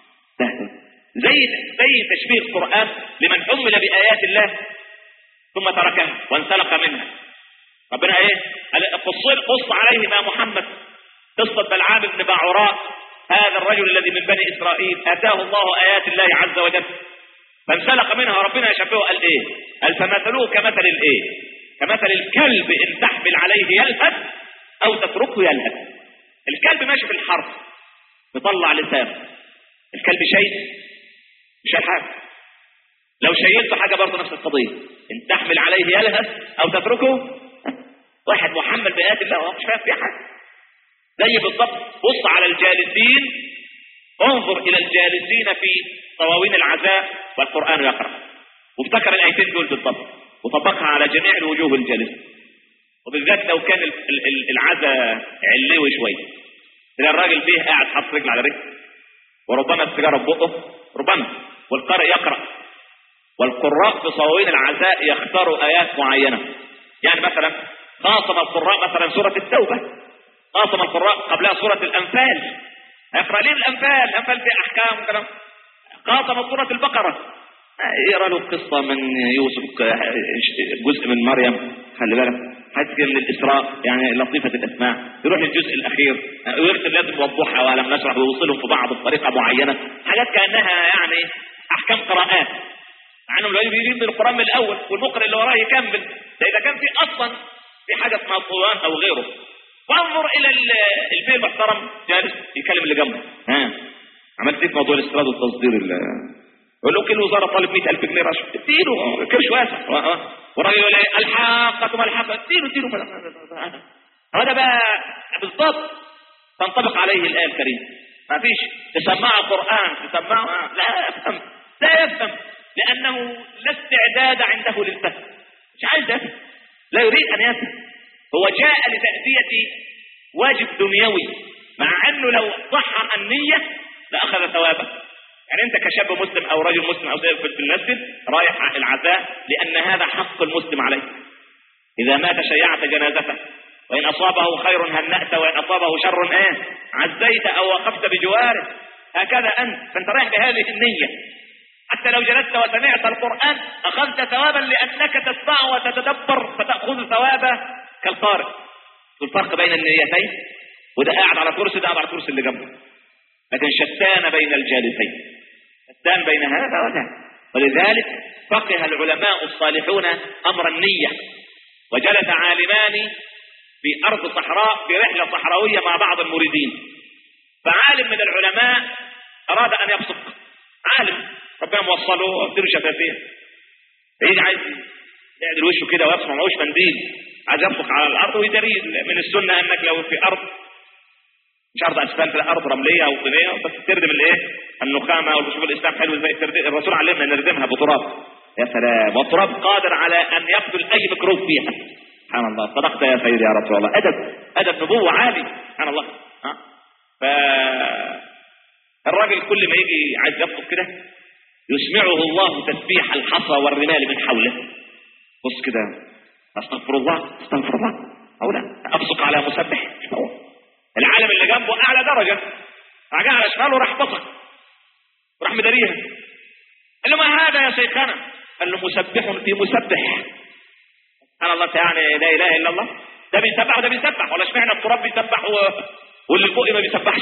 زي زي تشبيه القرآن لمن حمل بآيات الله ثم تركها وانسلق منها ربنا ايه قص قص عليه ما محمد قصة بلعام بن بعوراء هذا الرجل الذي من بني اسرائيل اتاه الله ايات الله عز وجل فانسلق منها ربنا يشبهه قال ايه قال فمثلوه كمثل الايه كمثل الكلب ان تحمل عليه يلهث او تتركه يلهث الكلب ماشي في الحرب مطلع لسانه الكلب شيء مش حاجه لو شيلته حاجه برضه نفس القضيه ان تحمل عليه يلهث او تتركه واحد محمل بآيات الله وهو مش فاهم فيها حاجه زي بالضبط بص على الجالسين انظر الى الجالسين في طواوين العزاء والقران يقرا وافتكر الايتين دول بالضبط وطبقها على جميع الوجوه الجالسه وبالذات لو كان العزاء علوي شويه تلاقي الراجل فيه قاعد حاطط رجل على رجل وربما السيجاره ببقه ربما والقارئ يقرا والقراء في صواوين العزاء يختاروا ايات معينه يعني مثلا خاصم القراء مثلا سورة التوبة خاصم القراء قبلها سورة الأنفال هيقرأ ليه الأنفال الأنفال فيها أحكام وكلام خاصم سورة البقرة يقرأ له قصة من يوسف جزء من مريم خلي بالك حاجة من الإسراء يعني لطيفة الأسماء يروح الجزء الأخير ويرسل لازم والضحى ولم نشرح ويوصلهم في بعض بطريقة معينة حاجات كأنها يعني أحكام قراءات مع انه الواجب يجيب من القران من الاول والمقرئ اللي وراه يكمل ده اذا كان في اصلا في حاجه اسمها طوان او غيره فانظر الى ال- البيت المحترم جالس يكلم اللي جنبه ها عملت ايه في موضوع الاستيراد والتصدير ال- يقول له كل وزاره طالب 100000 جنيه رشوه اديله كرش واسع والراجل يقول ايه الحاقه ما الحاقه اديله اديله هذا بقى بالضبط تنطبق عليه الايه الكريمه ما فيش تسمعه قران تسمعه لا يفهم لا يفهم لانه لا استعداد عنده للفهم مش عايز يفهم لا يريد ان يفهم هو جاء لتأدية واجب دنيوي مع انه لو صح النية لاخذ ثوابه يعني انت كشاب مسلم او رجل مسلم او سيد في المسجد رايح العزاء لان هذا حق المسلم عليه اذا مات شيعت جنازته وان اصابه خير هنأت وان اصابه شر ايه عزيت او وقفت بجواره هكذا انت فانت رايح بهذه النية حتى لو جلست وسمعت القرآن أخذت ثوابا لأنك تسمع وتتدبر فتأخذ ثوابا كالقارئ الفرق بين النيتين وده قاعد على كرسي ده قاعد على الكرسي اللي جنبه لكن شتان بين الجالسين شتان بين هذا وذاك ولذلك فقه العلماء الصالحون أمر النية وجلس عالمان في أرض صحراء في رحلة صحراوية مع بعض المريدين فعالم من العلماء أراد أن يبصق عالم ربنا موصله واديله شفافيه فيجي عايز يعدل وشه كده ويبصق معهوش منديل عايز يبصق على الارض ويدري من السنه انك لو في ارض مش ارض اسفلت لا ارض رمليه او طينيه بس تردم الايه النخامه وشوف الاسلام حلو ازاي تردم الرسول علمنا نردمها بتراب يا سلام والتراب قادر على ان يقتل اي ميكروب فيها سبحان الله صدقت يا سيدي يا رسول الله ادب ادب نبوه عالي سبحان الله ها ف الراجل كل ما يجي عايز يبصق كده يسمعه الله تسبيح الحصى والرمال من حوله بص كده استغفر الله استغفر الله او لا ابصق على مسبح مش هو العالم اللي جنبه اعلى درجه راح على شماله راح بصق وراح مداريها قال له ما هذا يا شيخنا قال له مسبح في مسبح سبحان الله يعني لا اله الا الله ده بيسبح وده بيسبح ولا اشمعنى التراب بيسبح و... واللي فوق ما بيسبحش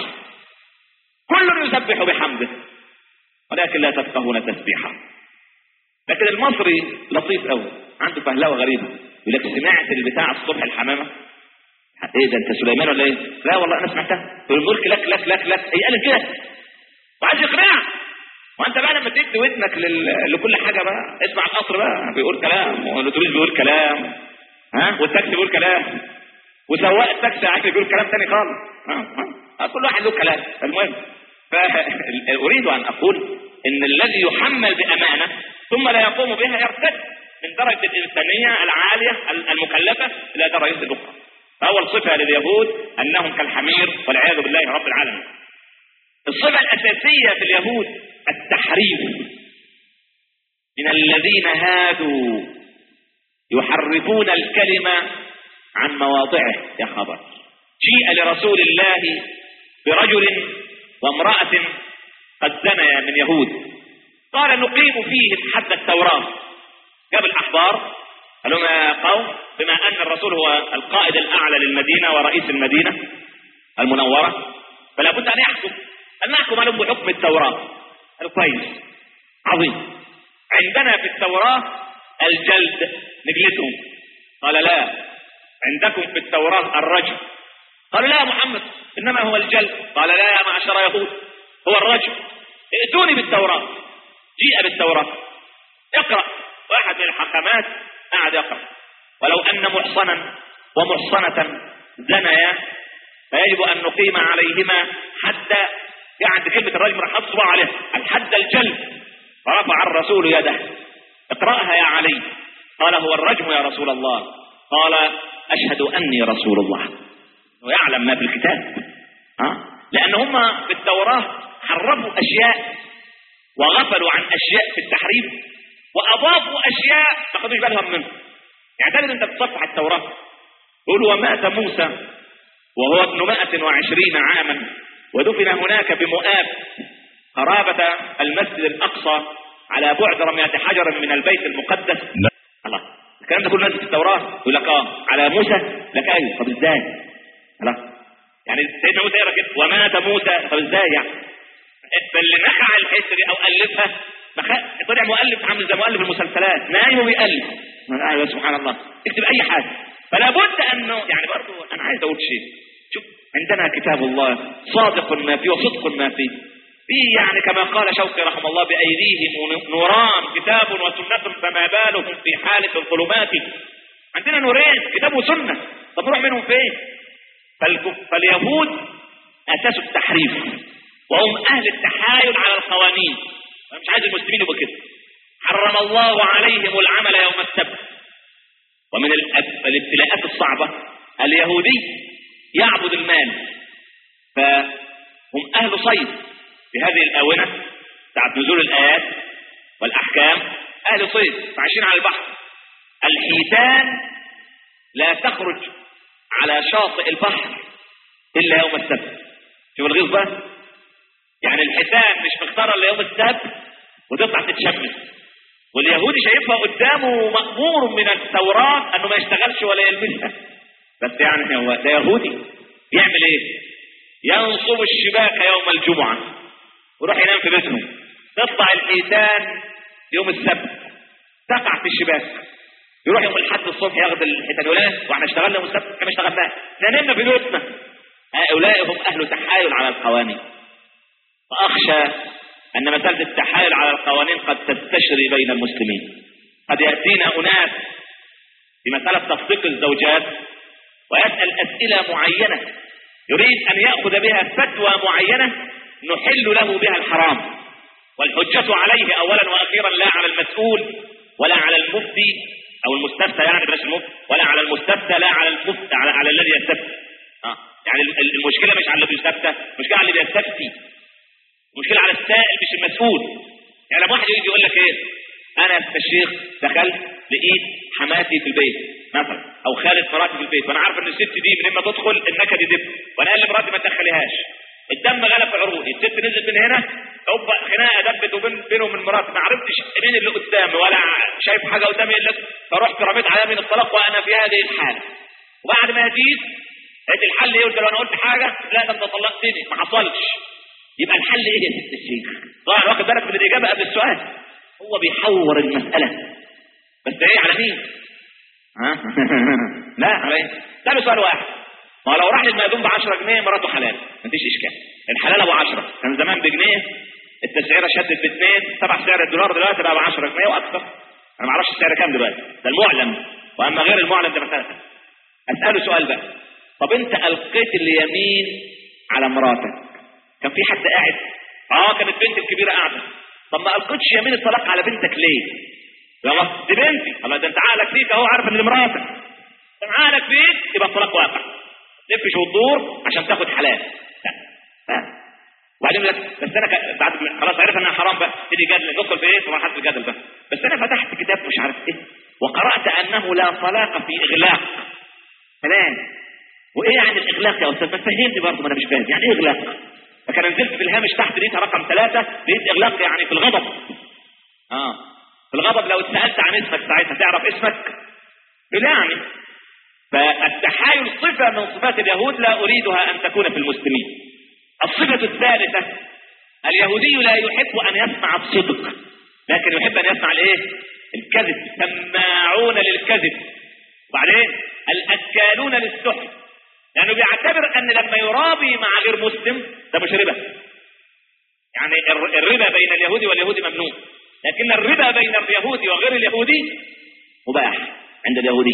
كل يسبح بحمده ولكن لا تفقهون تسبيحا لكن المصري لطيف قوي عنده فهلوه غريبه يقول لك سمعت البتاع الصبح الحمامه ايه ده انت سليمان ولا ايه؟ لا والله انا سمعتها تقول الملك لك لك لك لك هي قالت كده وعايز يقنعك وانت بقى لما تدي ودنك لل... لكل حاجه بقى اسمع القصر بقى بيقول كلام والاتوبيس بيقول كلام ها والتاكسي بيقول كلام وسواق التاكسي عايز يقول كلام تاني خالص ها ها كل واحد له كلام المهم فأريد أن أقول إن الذي يحمل بأمانة ثم لا يقوم بها يرتد من درجة الإنسانية العالية المكلفة إلى درجة أخرى فأول صفة لليهود أنهم كالحمير والعياذ بالله رب العالمين الصفة الأساسية في اليهود التحريف من الذين هادوا يحرفون الكلمة عن مواضعه يا خبر جيء لرسول الله برجل وامرأة قد زنيا من يهود قال نقيم فيهم حد التوراة جاب الأحبار قالوا يا قوم بما أن الرسول هو القائد الأعلى للمدينة ورئيس المدينة المنورة فلا بد أن يحكم أن نحكم عليهم بحكم التوراة قالوا كويس عظيم عندنا في التوراة الجلد نجلدهم قال لا عندكم في التوراة الرجم قالوا لا يا محمد انما هو الجلد قال لا يا معشر يهود هو الرجم ائتوني بالتوراة جيء بالتوراة اقرأ واحد من الحكمات قعد يقرأ ولو ان محصنا ومحصنة زنيا فيجب ان نقيم عليهما حد يعني كلمة الرجم راح حط صباع عليها الحد الجلد فرفع الرسول يده اقرأها يا علي قال هو الرجم يا رسول الله قال اشهد اني رسول الله ويعلم ما في الكتاب ها لان هم في التوراة حرفوا اشياء وغفلوا عن اشياء في التحريف واضافوا اشياء ما خدوش بالهم منها يعني تجد انت بتصفح التوراة يقول ومات موسى وهو ابن مائة وعشرين عاما ودفن هناك بمؤاب قرابة المسجد الأقصى على بعد رمية حجر من البيت المقدس الله الكلام ده كله نازل في التوراه يقول لك اه على موسى لك ايوه طب ازاي؟ خلاص يعني سيدنا موسى يقرا كده ومات موسى طب ازاي يعني؟ فاللي نخع الحته دي او الفها مخ- طلع مؤلف عامل زي مؤلف المسلسلات نايم وبيألف ايوه سبحان الله اكتب اي حاجه فلا بد انه يعني برضه انا عايز اقول شيء شوف عندنا كتاب الله صادق ما فيه وصدق ما فيه فيه يعني كما قال شوقي رحمه الله بأيديهم نوران كتاب وسنة فما بالهم في حالة الظلمات عندنا نورين كتاب وسنة طب نروح منهم فين فالك- فاليهود أساس التحريف وهم أهل التحايل على القوانين أنا مش عايز المسلمين يبقوا كده حرم الله عليهم العمل يوم السبت ومن الأب- الابتلاءات الصعبة اليهودي يعبد المال فهم أهل صيد في هذه الآونة ساعة نزول الآيات والأحكام أهل صيد عايشين على البحر الحيتان لا تخرج على شاطئ البحر إلا يوم السبت شوف الغيظ بقى يعني الحيتان مش مختارة إلا يوم السبت وتطلع تتشمس واليهودي شايفها قدامه مأمور من التوراة انه ما يشتغلش ولا يلمسها بس يعني هو ده يهودي يعمل ايه ينصب الشباك يوم الجمعة ويروح ينام في بيتهم تطلع الحيتان يوم السبت تقع في الشباك يروح يوم الاحد الصبح ياخد الحيتان يقول ايه واحنا اشتغلنا يوم السبت كما اشتغلنا احنا نمنا في بيوتنا هؤلاء هم اهل تحايل على القوانين فأخشى أن مسألة التحايل على القوانين قد تستشري بين المسلمين قد يأتينا أناس في مسألة تصديق الزوجات ويسأل أسئلة معينة يريد أن يأخذ بها فتوى معينة نحل له بها الحرام والحجة عليه أولا وأخيرا لا على المسؤول ولا على المفتي أو المستفتى يعني بلاش المفتي ولا على المستفتى لا على المفتى على, على الذي يستفتي آه. يعني ال- المشكلة مش على اللي بيستفتى المشكلة على اللي بيستفتي المشكلة على السائل مش المسؤول يعني لما واحد يجي يقول لك ايه انا يا الشيخ دخلت لقيت حماتي في البيت مثلا او خالة مراتي في البيت وانا عارف ان الست دي من اما تدخل النكد يدب وانا قال لمراتي ما تدخليهاش الدم غلب في عروقي الست نزلت من هنا هوب خناقه دبت وبين بينه وبين مراتي ما عرفتش مين اللي قدامي ولا شايف حاجه قدامي الا فرحت رميت على من الطلاق وانا في هذه الحاله وبعد ما هديت لقيت الحل ايه قلت له انا قلت حاجه لا ده انت طلقتني ما حصلش يبقى الحل ايه يا ست الشيخ طبعا واخد بالك من الاجابه قبل السؤال هو بيحور المساله بس ايه على مين ها لا على ايه ده له سؤال واحد ما هو لو راح للمأذون ب 10 جنيه مراته حلال مفيش اشكال الحلال ابو 10 كان زمان بجنيه التسعيره شدت باثنين تبع سعر الدولار دلوقتي بقى ب 10 جنيه واكثر انا ما اعرفش السعر كام دلوقتي ده المعلن واما غير المعلن ده مساله اساله سؤال بقى طب انت القيت اليمين على مراتك كان في حد قاعد اه كانت بنت الكبيره قاعده طب ما القيتش يمين الطلاق على بنتك ليه يا الله دي بنتي الله ده انت عقلك فيك اهو عارف ان دي مراتك ده عقلك فيك يبقى الطلاق واقع تلفش وتدور عشان تاخد حلال لا لا. وبعدين يقول لك بس انا ك- بعد ما خلاص عرف انها حرام بقى تيجي جدل ندخل في ايه في مرحله الجدل بقى بس انا فتحت كتاب مش عارف ايه وقرات انه لا طلاق في اغلاق كلام وايه يعني الاغلاق يا استاذ ما تفهمني برضه ما انا مش فاهم يعني ايه اغلاق فكان نزلت في الهامش تحت لقيتها رقم ثلاثة لقيت اغلاق يعني في الغضب اه في الغضب لو اتسالت عن اسمك ساعتها تعرف اسمك لا يعني فالتحايل صفة من صفات اليهود لا أريدها أن تكون في المسلمين الصفة الثالثة اليهودي لا يحب أن يسمع الصدق لكن يحب أن يسمع الإيه؟ الكذب سماعون للكذب وبعدين الأكالون للسحت لأنه بيعتبر أن لما يرابي مع غير مسلم ده مش ربا يعني الر- الربا بين اليهودي واليهودي ممنوع لكن الربا بين اليهودي وغير اليهودي مباح عند اليهودي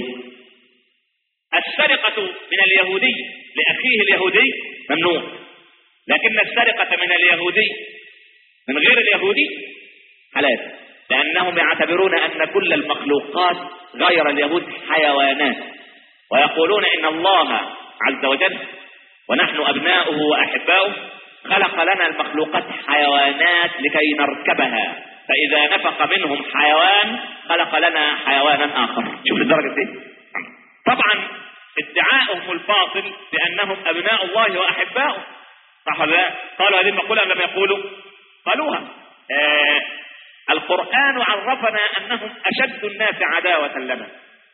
السرقة من اليهودي لأخيه اليهودي ممنوع لكن السرقة من اليهودي من غير اليهودي حلال لأنهم يعتبرون أن كل المخلوقات غير اليهود حيوانات ويقولون إن الله عز وجل ونحن أبناؤه وأحباؤه خلق لنا المخلوقات حيوانات لكي نركبها فإذا نفق منهم حيوان خلق لنا حيوانا آخر شوف الدرجة دي طبعا ادعاؤهم الباطل بأنهم أبناء الله وأحباؤه صح ولا لا؟ قالوا هذه المقولة أم لم يقولوا قالوها آه القرآن عرفنا أنهم أشد الناس عداوة لنا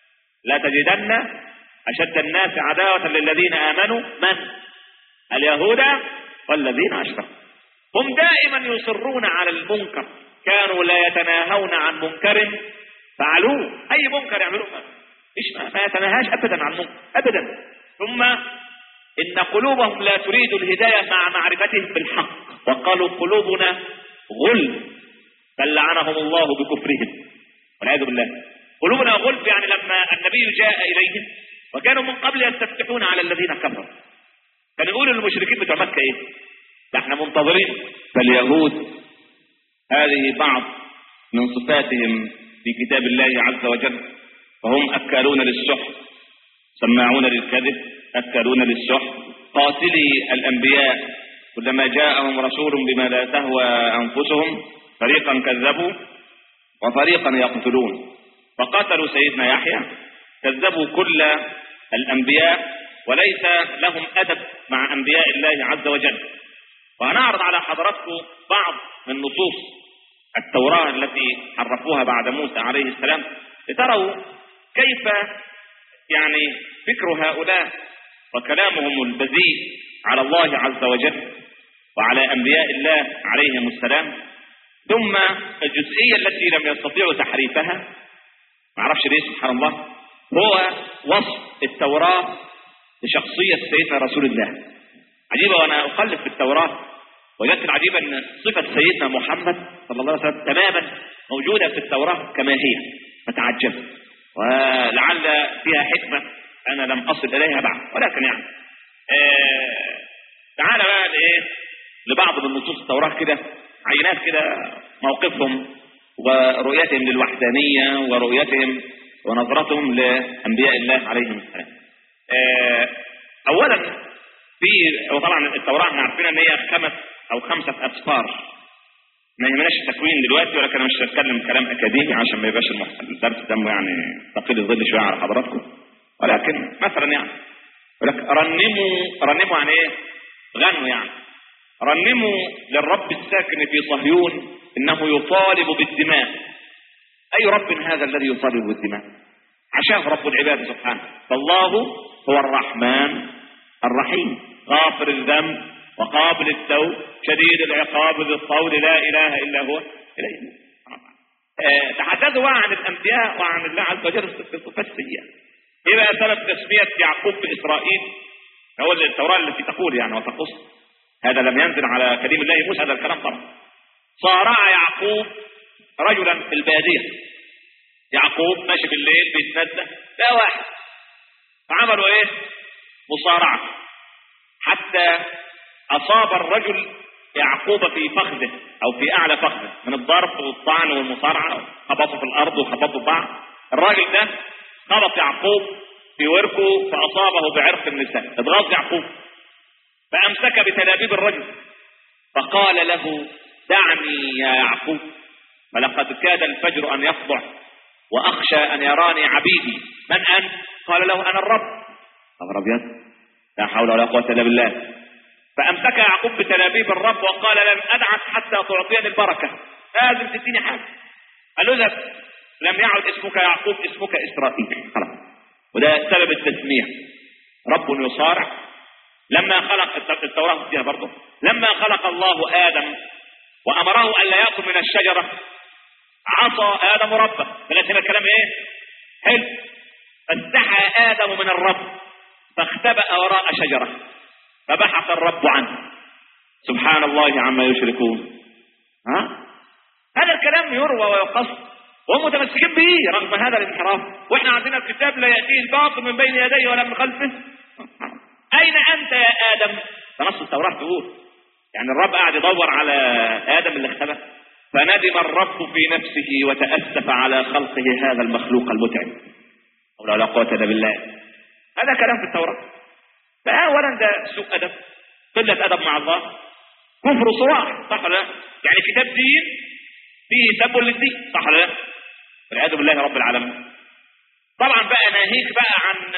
لا تجدن أشد الناس عداوة للذين آمنوا من؟ اليهود والذين أشركوا هم دائما يصرون على المنكر كانوا لا يتناهون عن منكر فعلوه أي منكر يعملوه مش ما يتناهاش أبدا عن منكر أبدا ثم إن قلوبهم لا تريد الهداية مع معرفتهم بالحق وقالوا قلوبنا غل بل لعنهم الله بكفرهم والعياذ بالله قلوبنا غلف يعني لما النبي جاء إليهم وكانوا من قبل يستفتحون على الذين كفروا كانوا يقولوا للمشركين بتوع مكة إيه؟ ده احنا منتظرين فاليهود هذه بعض من صفاتهم في كتاب الله عز وجل فهم أكالون للسحت سماعون للكذب أكالون للسحت قاتلي الأنبياء كلما جاءهم رسول بما لا تهوى أنفسهم فريقا كذبوا وفريقا يقتلون فقتلوا سيدنا يحيى كذبوا كل الأنبياء وليس لهم أدب مع أنبياء الله عز وجل وهنعرض على حضراتكم بعض من نصوص التوراة التي عرفوها بعد موسى عليه السلام لتروا كيف يعني فكر هؤلاء وكلامهم البذيء على الله عز وجل وعلى أنبياء الله عليهم السلام ثم الجزئية التي لم يستطيعوا تحريفها ما اعرفش ليه سبحان الله هو وصف التوراة لشخصية سيدنا رسول الله عجيبة وأنا أقلب في التوراة وجدت العجيبة أن صفة سيدنا محمد صلى الله عليه وسلم تماما موجودة في التوراة كما هي فتعجب ولعل فيها حكمة أنا لم أصل إليها بعد ولكن يعني آه تعال بقى لإيه لبعض من نصوص التوراة كده عينات كده موقفهم ورؤيتهم للوحدانية ورؤيتهم ونظرتهم لأنبياء الله عليهم السلام آه أولا في وطبعا التوراة احنا عارفين ان هي خمس او خمسة اسفار ما يهمناش التكوين دلوقتي ولكن انا مش هتكلم كلام اكاديمي عشان ما يبقاش المح- الدرس دمه يعني ثقيل الظل شويه على حضراتكم ولكن مثلا يعني يقول لك رنموا رنموا يعني ايه؟ غنوا يعني رنموا للرب الساكن في صهيون انه يطالب بالدماء اي رب هذا الذي يطالب بالدماء عشاه رب العباد سبحانه فالله هو الرحمن الرحيم غافر الذنب وقابل التوب شديد العقاب ذي الطول لا اله الا هو اليه آه، تحدثوا بقى عن الانبياء وعن الله عز وجل في الصفات السيئه ايه بقى سبب تسميه يعقوب باسرائيل هو التوراه التي تقول يعني وتقص هذا لم ينزل على كليم الله موسى هذا الكلام طبعا صارع يعقوب رجلا في الباديه يعقوب ماشي بالليل بيتندى لا واحد فعملوا ايه مصارعه حتى اصاب الرجل يعقوب في فخذه او في اعلى فخذه من الضرب والطعن والمصارعه خبطوا في الارض وخبطوا في بعض الراجل ده خبط يعقوب في وركه فاصابه بعرق النساء اتغاظ يعقوب فامسك بتلابيب الرجل فقال له دعني يا يعقوب فلقد كاد الفجر ان يفضع واخشى ان يراني عبيدي من انت قال له انا الرب خبر ابيض لا حول ولا قوه الا بالله فامسك يعقوب بتلابيب الرب وقال لن ادعك حتى تعطيني البركه لازم تديني حاجه قال له اذهب لم يعد اسمك يعقوب اسمك اسرائيل خلاص وده سبب التسميه رب يصارع لما خلق الت- التوراه فيها برضه لما خلق الله ادم وامره ان لا ياكل من الشجره عصى ادم ربه لغايه هنا الكلام ايه؟ حلو فاستحى ادم من الرب فاختبأ وراء شجره فبحث الرب عنه سبحان الله عما يشركون ها هذا الكلام يروى ويقص وهم متمسكين به رغم هذا الانحراف واحنا عندنا الكتاب لا ياتيه الباطل من بين يديه ولا من خلفه اين انت يا ادم ده نص التوراه تقول يعني الرب قاعد يدور على ادم اللي اختبأ فندم الرب في نفسه وتأسف على خلقه هذا المخلوق المتعب حول ولا قوة إلا بالله هذا كلام في التوراة فأولا ده سوء أدب قلة أدب مع الله كفر صراح صح ولا لا؟ يعني كتاب دين فيه سب للدين صح ولا لا؟ والعياذ بالله رب العالمين طبعا بقى ناهيك بقى عن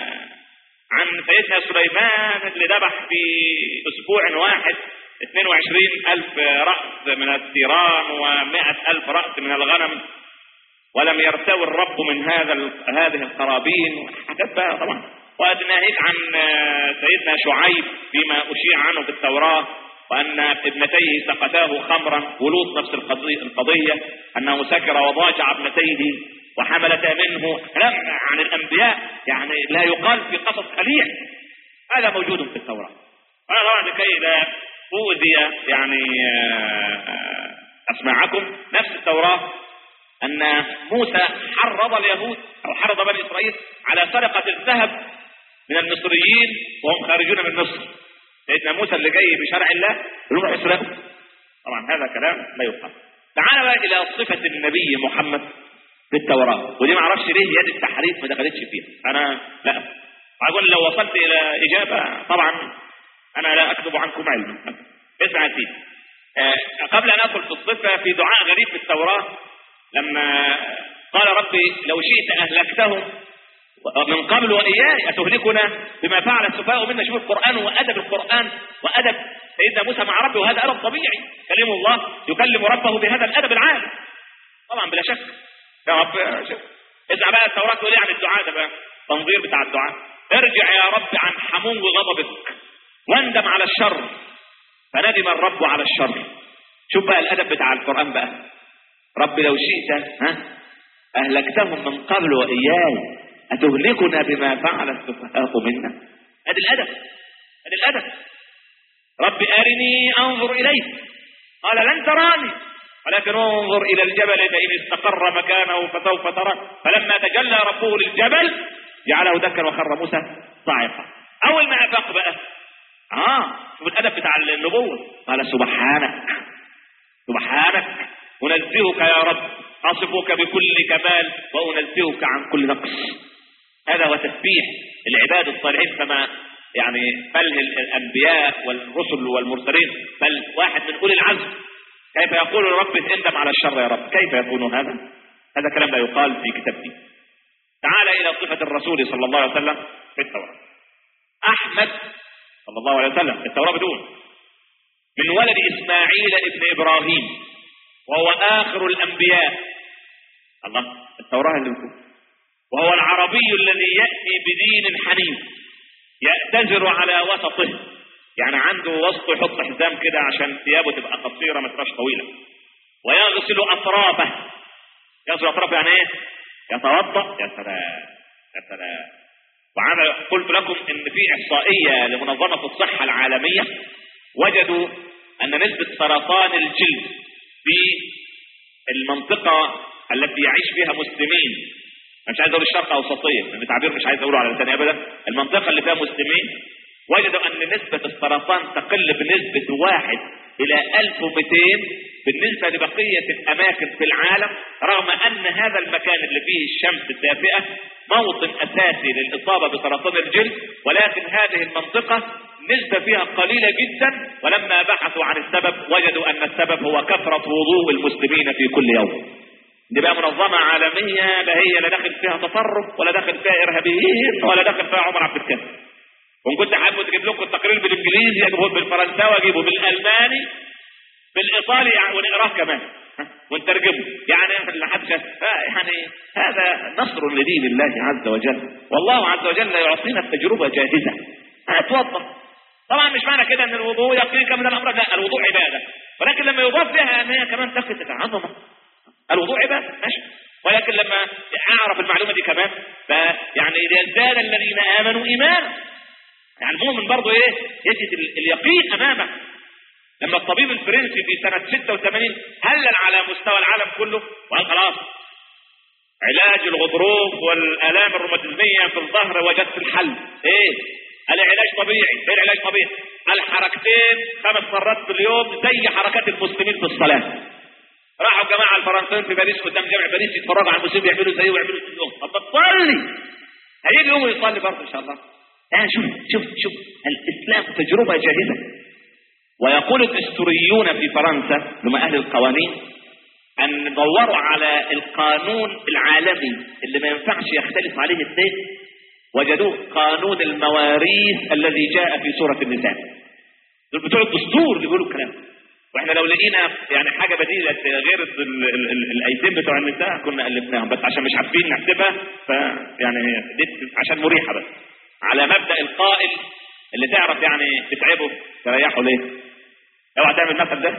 عن سيدنا سليمان اللي ذبح في اسبوع واحد 22 ألف رأس من الثيران و100 ألف رأس من الغنم ولم يرتوي الرب من هذا ال- هذه القرابين حاجات بقى طبعا وناهيك عن آه، سيدنا شعيب فيما اشيع عنه في التوراه وان ابنتيه سقتاه خمرا ولوط نفس القضيه القضيه انه سكر وضاجع ابنتيه وحملتا منه كلام عن الانبياء يعني لا يقال في قصص خليع هذا موجود في التوراه انا طبعا لكي لا اؤذي يعني آه، اسماعكم نفس التوراه ان موسى حرض اليهود او حرض بني اسرائيل على سرقه الذهب من المصريين وهم خارجون من مصر سيدنا موسى اللي جاي بشرع الله يروح يسرقه طبعا هذا كلام لا يقال تعال بقى الى صفه النبي محمد في التوراه ودي ما اعرفش ليه يد التحريف ما دخلتش فيها انا لا اقول لو وصلت الى اجابه طبعا انا لا اكذب عنكم علما اسمع يا سيدي آه، قبل ان ادخل في الصفه في دعاء غريب في التوراه لما قال ربي لو شئت اهلكتهم من قبل واياي اتهلكنا بما فعل السفهاء منا شوف القران وادب القران وادب سيدنا موسى مع ربه وهذا ادب طبيعي كلم الله يكلم ربه بهذا الادب العالي طبعا بلا شك يا رب شوف اسمع بقى التوراه تقول ايه عن الدعاء ده بقى تنظير بتاع الدعاء ارجع يا رب عن حمو غضبك واندم على الشر فندم الرب على الشر شوف بقى الادب بتاع القران بقى رب لو شئت ها اهلكتهم من قبل واياي اتهلكنا بما فعل السفهاء منا هذا الادب هذا الادب رب ارني انظر اليك قال لن تراني ولكن انظر الى الجبل فان استقر مكانه فسوف ترى فلما تجلى ربه للجبل جعله دكا وخر موسى صاعقا اول ما افاق بقى اه شوف الادب بتاع النبوه قال سبحانك سبحانك انزهك يا رب اصفك بكل كمال وانزهك عن كل نقص هذا هو تسبيح العباد الصالحين كما يعني بل الانبياء والرسل والمرسلين بل واحد من اولي العزم كيف يقول رب اندم على الشر يا رب كيف يكون هذا هذا كلام لا يقال في كتابه تعال الى صفه الرسول صلى الله عليه وسلم في التوراه احمد صلى الله عليه وسلم في التوراه بدون من ولد اسماعيل ابن ابراهيم وهو اخر الانبياء الله التوراه اللي بتقول وهو العربي الذي ياتي بدين حنيف يأتزر على وسطه يعني عنده وسط يحط حزام كده عشان ثيابه تبقى قصيره ما تبقاش طويله ويغسل اطرافه يغسل اطرافه يعني ايه؟ يتوضا يا سلام يا سلام وعمل قلت لكم ان في احصائيه لمنظمه الصحه العالميه وجدوا ان نسبه سرطان الجلد في المنطقه التي يعيش فيها مسلمين انا مش عايز اقول الشرق اوسطيه لان تعبير مش عايز اقوله على لساني ابدا المنطقه اللي فيها مسلمين وجدوا ان نسبه السرطان تقل بنسبه واحد الى 1200 بالنسبه لبقيه الاماكن في العالم رغم ان هذا المكان اللي فيه الشمس الدافئه موطن اساسي للاصابه بسرطان الجلد ولكن هذه المنطقه نسبة فيها قليلة جدا ولما بحثوا عن السبب وجدوا أن السبب هو كثرة وضوء المسلمين في كل يوم دي بقى منظمة عالمية لا هي لا داخل فيها تطرف ولا داخل فيها إرهابيين ولا داخل فيها عمر عبد الكافي وإن كنت حابب تجيب لكم التقرير بالإنجليزي أجيبه بالفرنساوي أجيبه بالألماني بالإيطالي يعني ونقراه كمان ها؟ ونترجمه يعني اللي حد شاف يعني هذا نصر لدين الله عز وجل والله عز وجل يعطينا التجربة جاهزة هتوضح طبعا مش معنى كده ان الوضوء يقيك من الامراض لا الوضوء عباده ولكن لما يضاف فيها ان هي كمان تفت عظمه الوضوء عباده ماشي ولكن لما اعرف المعلومه دي كمان فيعني ليزداد الذين امنوا ايمانا يعني المؤمن برضه ايه يجد ال- اليقين امامه لما الطبيب الفرنسي في سنه 86 هلل على مستوى العالم كله وقال خلاص علاج الغضروف والالام الروماتيزميه في الظهر وجدت الحل ايه العلاج طبيعي ايه العلاج طبيعي الحركتين خمس مرات في اليوم زي حركات المسلمين في الصلاه راحوا الجماعه الفرنسيين في باريس قدام جامع باريس يتفرجوا على المسلمين يعملوا زيه ويعملوا زيهم طب ما تصلي هيجي يوم يصلي برضه ان شاء الله آه شوف شوف شوف الاسلام تجربه جاهزه ويقول الدستوريون في فرنسا هم اهل القوانين ان دوروا على القانون العالمي اللي ما ينفعش يختلف عليه اثنين وجدوه قانون المواريث الذي جاء في سورة النساء دول بتوع الدستور اللي بيقولوا الكلام واحنا لو لقينا يعني حاجه بديله غير ال- ال- ال- الايتين بتوع النساء كنا الفناهم بس عشان مش عارفين نحسبها ف يعني دي عشان مريحه بس على مبدا القائل اللي تعرف يعني تتعبه تريحه ليه؟ اوعى تعمل المثل ده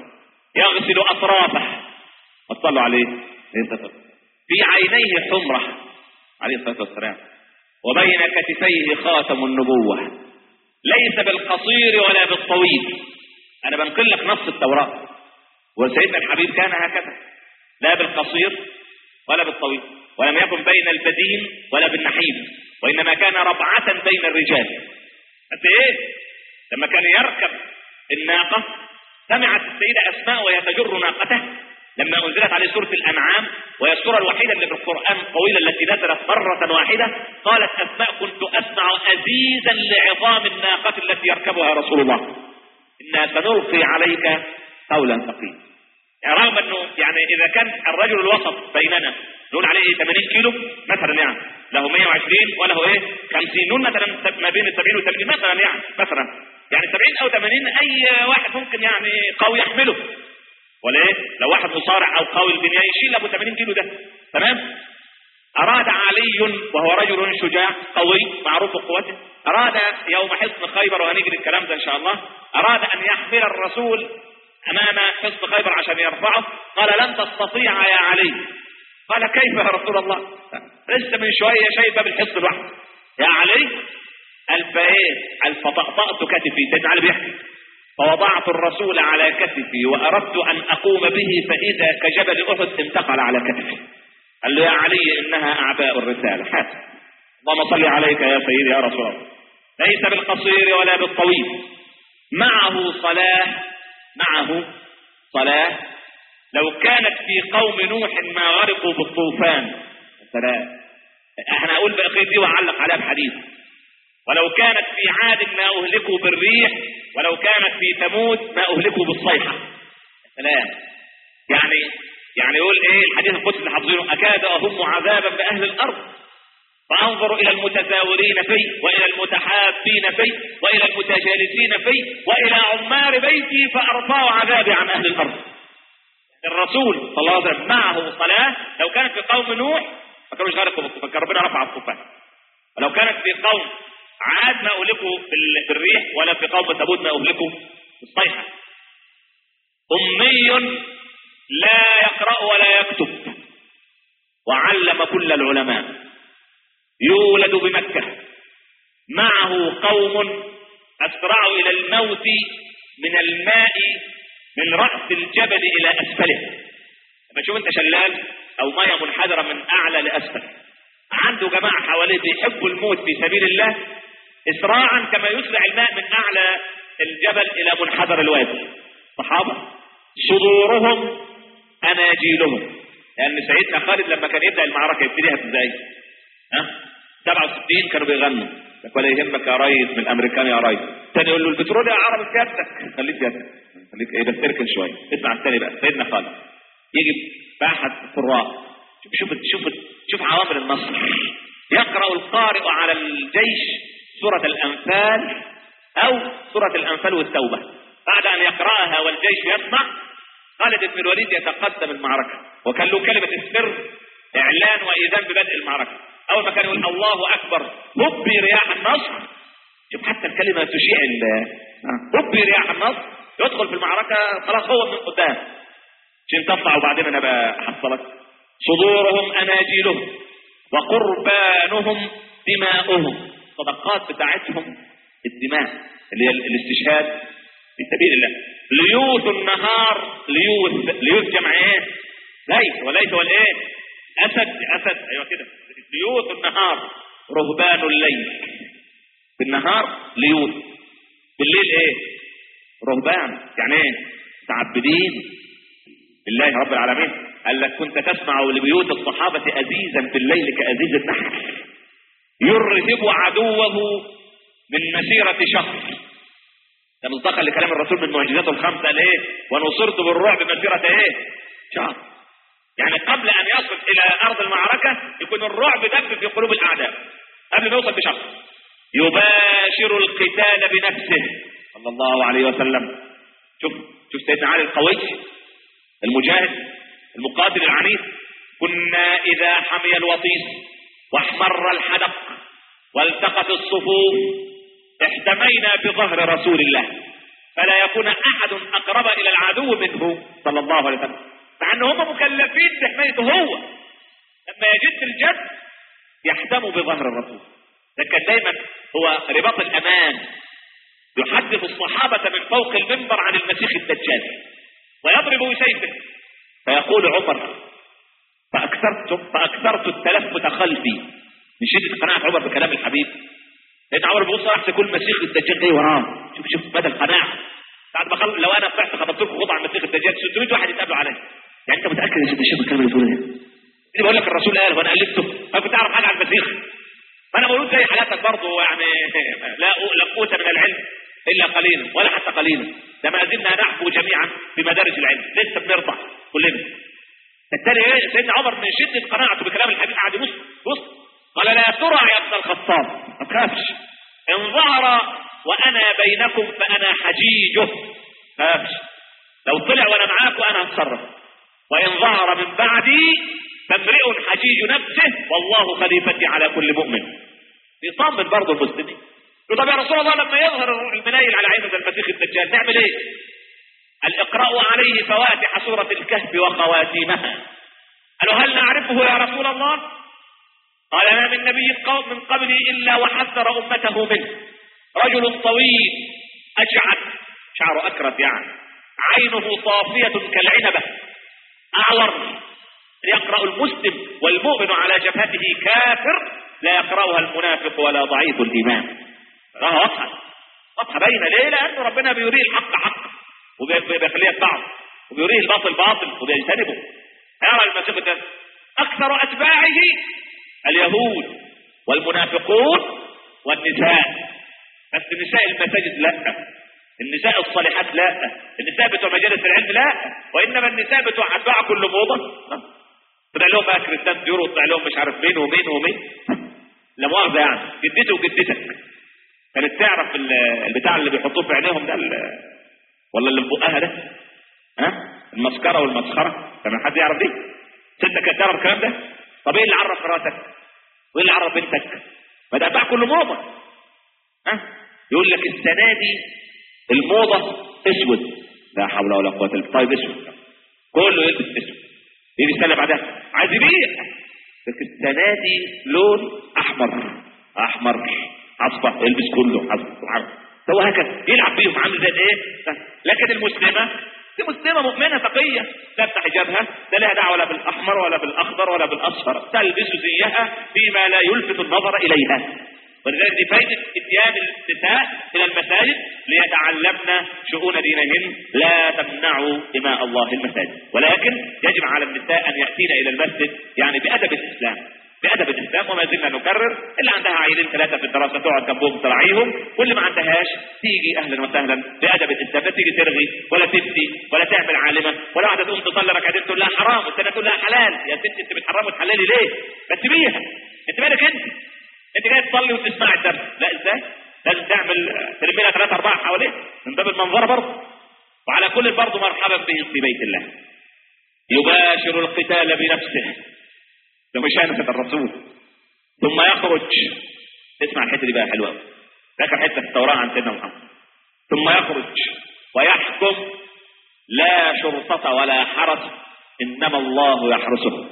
يغسل اطرافه وصلوا عليه عليه الصلاه والسلام. في عينيه حمره عليه الصلاه والسلام وبين كتفيه خاتم النبوه ليس بالقصير ولا بالطويل انا بنقل لك نص التوراه وسيدنا الحبيب كان هكذا لا بالقصير ولا بالطويل ولم يكن بين البدين ولا بالنحيف وانما كان ربعه بين الرجال قد ايه لما كان يركب الناقه سمعت السيده اسماء وهي تجر ناقته لما انزلت عليه سوره الانعام وهي السوره الوحيده اللي في القران الطويله التي نزلت مره واحده قالت اسماء كنت اسمع ازيزا لعظام الناقه التي يركبها رسول الله انا سنلقي عليك قولا ثقيلا يعني رغم انه يعني اذا كان الرجل الوسط بيننا نقول عليه ايه 80 كيلو مثلا يعني له 120 وله ايه 50 نقول مثلا ما بين ال 70 و 80 مثلا يعني مثلا يعني 70 او 80 اي واحد ممكن يعني قوي يحمله ولا ايه لو واحد مصارع او قوي الدنيا يشيل ابو 80 كيلو ده تمام اراد علي وهو رجل شجاع قوي معروف بقوته اراد يوم حصن خيبر وهنجري الكلام ده ان شاء الله اراد ان يحمل الرسول امام حصن خيبر عشان يرفعه قال لن تستطيع يا علي قال كيف يا رسول الله لسه من شويه شايف باب الحصن لوحده يا علي قال فايه قال فطأطأت كتفي سيدنا علي بيحكي فوضعت الرسول على كتفي واردت ان اقوم به فاذا كجبل احد انتقل على كتفي قال له يا علي انها اعباء الرساله حسن اللهم صل عليك يا سيدي يا رسول الله ليس بالقصير ولا بالطويل معه صلاه معه صلاه لو كانت في قوم نوح ما غرقوا بالطوفان سلام احنا اقول باقي دي واعلق عليها بحديث ولو كانت في عاد ما اهلكوا بالريح ولو كانت في ثمود ما اهلكوا بالصيحه سلام يعني يعني يقول ايه الحديث القدسي اللي حافظينه اكاد اهم عذابا باهل الارض فانظر الى المتزاورين في والى المتحابين في والى المتجالسين في والى عمار بيتي فارفع عذابي عن اهل الارض الرسول صلى الله عليه وسلم معه صلاه لو كانت في قوم نوح ما كانوش غرقوا بالطوفان كان ربنا رفع الطوفان ولو كانت في قوم عاد ما اهلكوا بال- بالريح ولا في قوم ثمود ما اهلكوا بالصيحه امي لا يقرا ولا يكتب وعلم كل العلماء يولد بمكه معه قوم اسرعوا الى الموت من الماء من راس الجبل الى اسفله لما تشوف انت شلال او ميه منحدره من اعلى لاسفل عنده جماعه حواليه بيحبوا الموت في سبيل الله اسراعا كما يسرع الماء من اعلى الجبل الى منحدر الوادي صحابه صدورهم اناجيلهم لان سيدنا خالد لما كان يبدا المعركه يبتديها ازاي؟ ها؟ 67 كانوا بيغنوا لك ولا يهمك يا ريس من الامريكان يا ريس تاني يقول له البترول يا عربي في يدك خليك في يدك خليك ايه بس اركن شويه اسمع الثاني بقى سيدنا خالد يجي باحث قراء شوف شوف شوف شوف عوامل النصر يقرا القارئ على الجيش سوره الانفال او سوره الانفال والتوبه بعد ان يقراها والجيش يسمع خالد بن الوليد يتقدم المعركه وكان له كلمه السر اعلان واذان ببدء المعركه اول ما كان يقول الله اكبر هبي رياح النصر شوف حتى الكلمه تشيع ال هبي رياح النصر يدخل في المعركه خلاص هو من قدام عشان تطلع وبعدين انا بقى احصلك صدورهم اناجيلهم وقربانهم دماؤهم صدقات بتاعتهم الدماء اللي هي الاستشهاد في سبيل الله ليوث النهار ليوث ليوث جمع ايه؟ ليث وليث والايه؟ اسد اسد ايوه كده ليوث النهار رهبان الليل في النهار ليوث بالليل ايه؟ رهبان يعني ايه؟ متعبدين لله رب العالمين قال لك كنت تسمع لبيوت الصحابة أزيزا في الليل كأزيز النحل يرهب عدوه من مسيرة شهر ده مصداقا لكلام الرسول من معجزاته الخمسة قال ايه ونصرت بالرعب مسيرة ايه شهر يعني قبل ان يصل الى ارض المعركة يكون الرعب دب في قلوب الاعداء قبل ما يوصل بشهر يباشر القتال بنفسه صلى الله عليه وسلم شوف شوف سيدنا علي القوي المجاهد المقاتل العنيف كنا إذا حمي الوطيس واحمر الحدق والتقت الصفوف احتمينا بظهر رسول الله فلا يكون أحد أقرب إلى العدو منه صلى الله عليه وسلم مع أن هم مكلفين بحمايته هو لما يجد الجد يحتموا بظهر الرسول ده كان دايما هو رباط الأمان يحدث الصحابة من فوق المنبر عن المسيح الدجال ويضرب بسيفه فيقول عمر فأكثرت فأكثرت التلفت خلفي من شدة قناعة عمر بكلام الحبيب لأن عمر بيبص راح تكون مسيح الدجال جاي وراه شوف شوف مدى القناعة بعد ما خل... لو أنا طلعت خبطت لكم خطوة عن مسيح الدجال 600 واحد يتقابلوا عليا يعني أنت متأكد يا سيدي الشيخ الكلام اللي بتقوله ده؟ اللي بقول لك الرسول قال وانا ألفته ما كنت أعرف حاجة عن المسيح فأنا بقول زي حالاتك برضه يعني لا لا قوت من العلم إلا قليلا ولا حتى قليلا ده ما زلنا نحفو جميعا في مدارج العلم لسه بنرضع كلنا بالتالي ايه سيدنا عمر من شدة قناعته بكلام الحبيب قعد يبص بص قال لا ترى يا ابن الخطاب ما تخافش ان ظهر وانا بينكم فانا حجيجه ما تخافش لو طلع وانا معاكم انا هتصرف وان ظهر من بعدي فامرئ حجيج نفسه والله خليفتي على كل مؤمن يطمن برضه المسلمين طب يا رسول الله لما يظهر المنايل على عين المسيح الدجال نعمل ايه قال اقرأوا عليه فواتح سورة الكهف وخواتيمها قالوا هل نعرفه يا رسول الله قال ما من نبي قوم من قبلي إلا وحذر أمته منه رجل طويل أجعد شعره أكرت يعني عينه صافية كالعنبة أعور يقرأ المسلم والمؤمن على جبهته كافر لا يقرأها المنافق ولا ضعيف الإيمان راها واضحة واضحة باينة ليه لأنه ربنا بيريه الحق حق وبيخليه يتبعه وبيريه الباطل باطل وبيجتنبه هيرى المسيح ده أكثر أتباعه اليهود والمنافقون والنساء بس نساء المساجد لا النساء الصالحات لا النساء بتوع مجالس العلم لا وإنما النساء بتوع أتباع كل موضة طلع لهم بقى كريستيان ديور وطلع لهم مش عارف مين ومين ومين لا مؤاخذة يعني جدتي وجدتك كانت تعرف البتاع اللي بيحطوه في عينيهم ده ولا اللي في بقها ده ها المسكره والمسخره كان حد يعرف دي ستك كانت تعرف الكلام ده طب ايه اللي عرف راسك وايه اللي عرف بنتك ما ده بقى كل موضه ها يقول لك السنه دي الموضه اسود لا حول ولا قوه الا طيب اسود كله يلبس اسود يجي السنه بعدها عايز يبيع لكن السنه دي لون احمر احمر اصبح يلبس كله اصبح هو هكذا يلعب بيهم عامل زي الايه لكن المسلمه دي مسلمه مؤمنه تقيه تفتح حجابها لا لها دعوه لا بالاحمر ولا بالاخضر ولا بالاصفر تلبس زيها فيما لا يلفت النظر اليها ولذلك دي فائده اتيان النساء الى المساجد ليتعلمن شؤون دينهن لا تمنعوا اماء الله المساجد ولكن يجب على النساء ان ياتين الى المسجد يعني بادب الاسلام بأدب الإسلام وما زلنا نكرر اللي عندها عيلين ثلاثة في الدراسة تقعد جنبهم تراعيهم واللي ما عندهاش تيجي أهلا وسهلا بأدب الإسلام لا تيجي ترغي ولا تفتي ولا تعمل عالمة ولا واحدة تقوم تصلي ركعتين تقول لها حرام والثانية تقول لها حلال يا ست أنت بتحرمي وتحللي ليه؟ ما تسيبيها أنت مالك أنت؟ أنت جاي تصلي وتسمع الدرس لا إزاي؟ لازم تعمل تلم لها ثلاثة أربعة حواليها من باب المنظرة برضه وعلى كل برضه مرحبا به في بيت الله يباشر القتال بنفسه ده مشانة الرسول ثم يخرج اسمع الحته دي بقى حلوه ذكر حته في التوراه عن سيدنا محمد ثم يخرج ويحكم لا شرطة ولا حرس انما الله يحرسه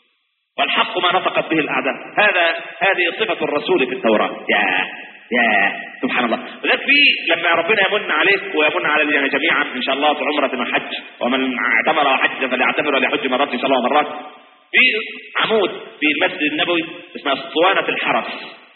والحق ما نطقت به الاعداء هذا هذه صفه الرسول في التوراه يا يا سبحان الله ولذلك في لما ربنا يمن عليك ويمن على جميعا ان شاء الله في عمره وحج ومن اعتمر وحج فليعتمر وليحج مرات ان شاء الله مرات في عمود في المسجد النبوي اسمها اسطوانة الحرس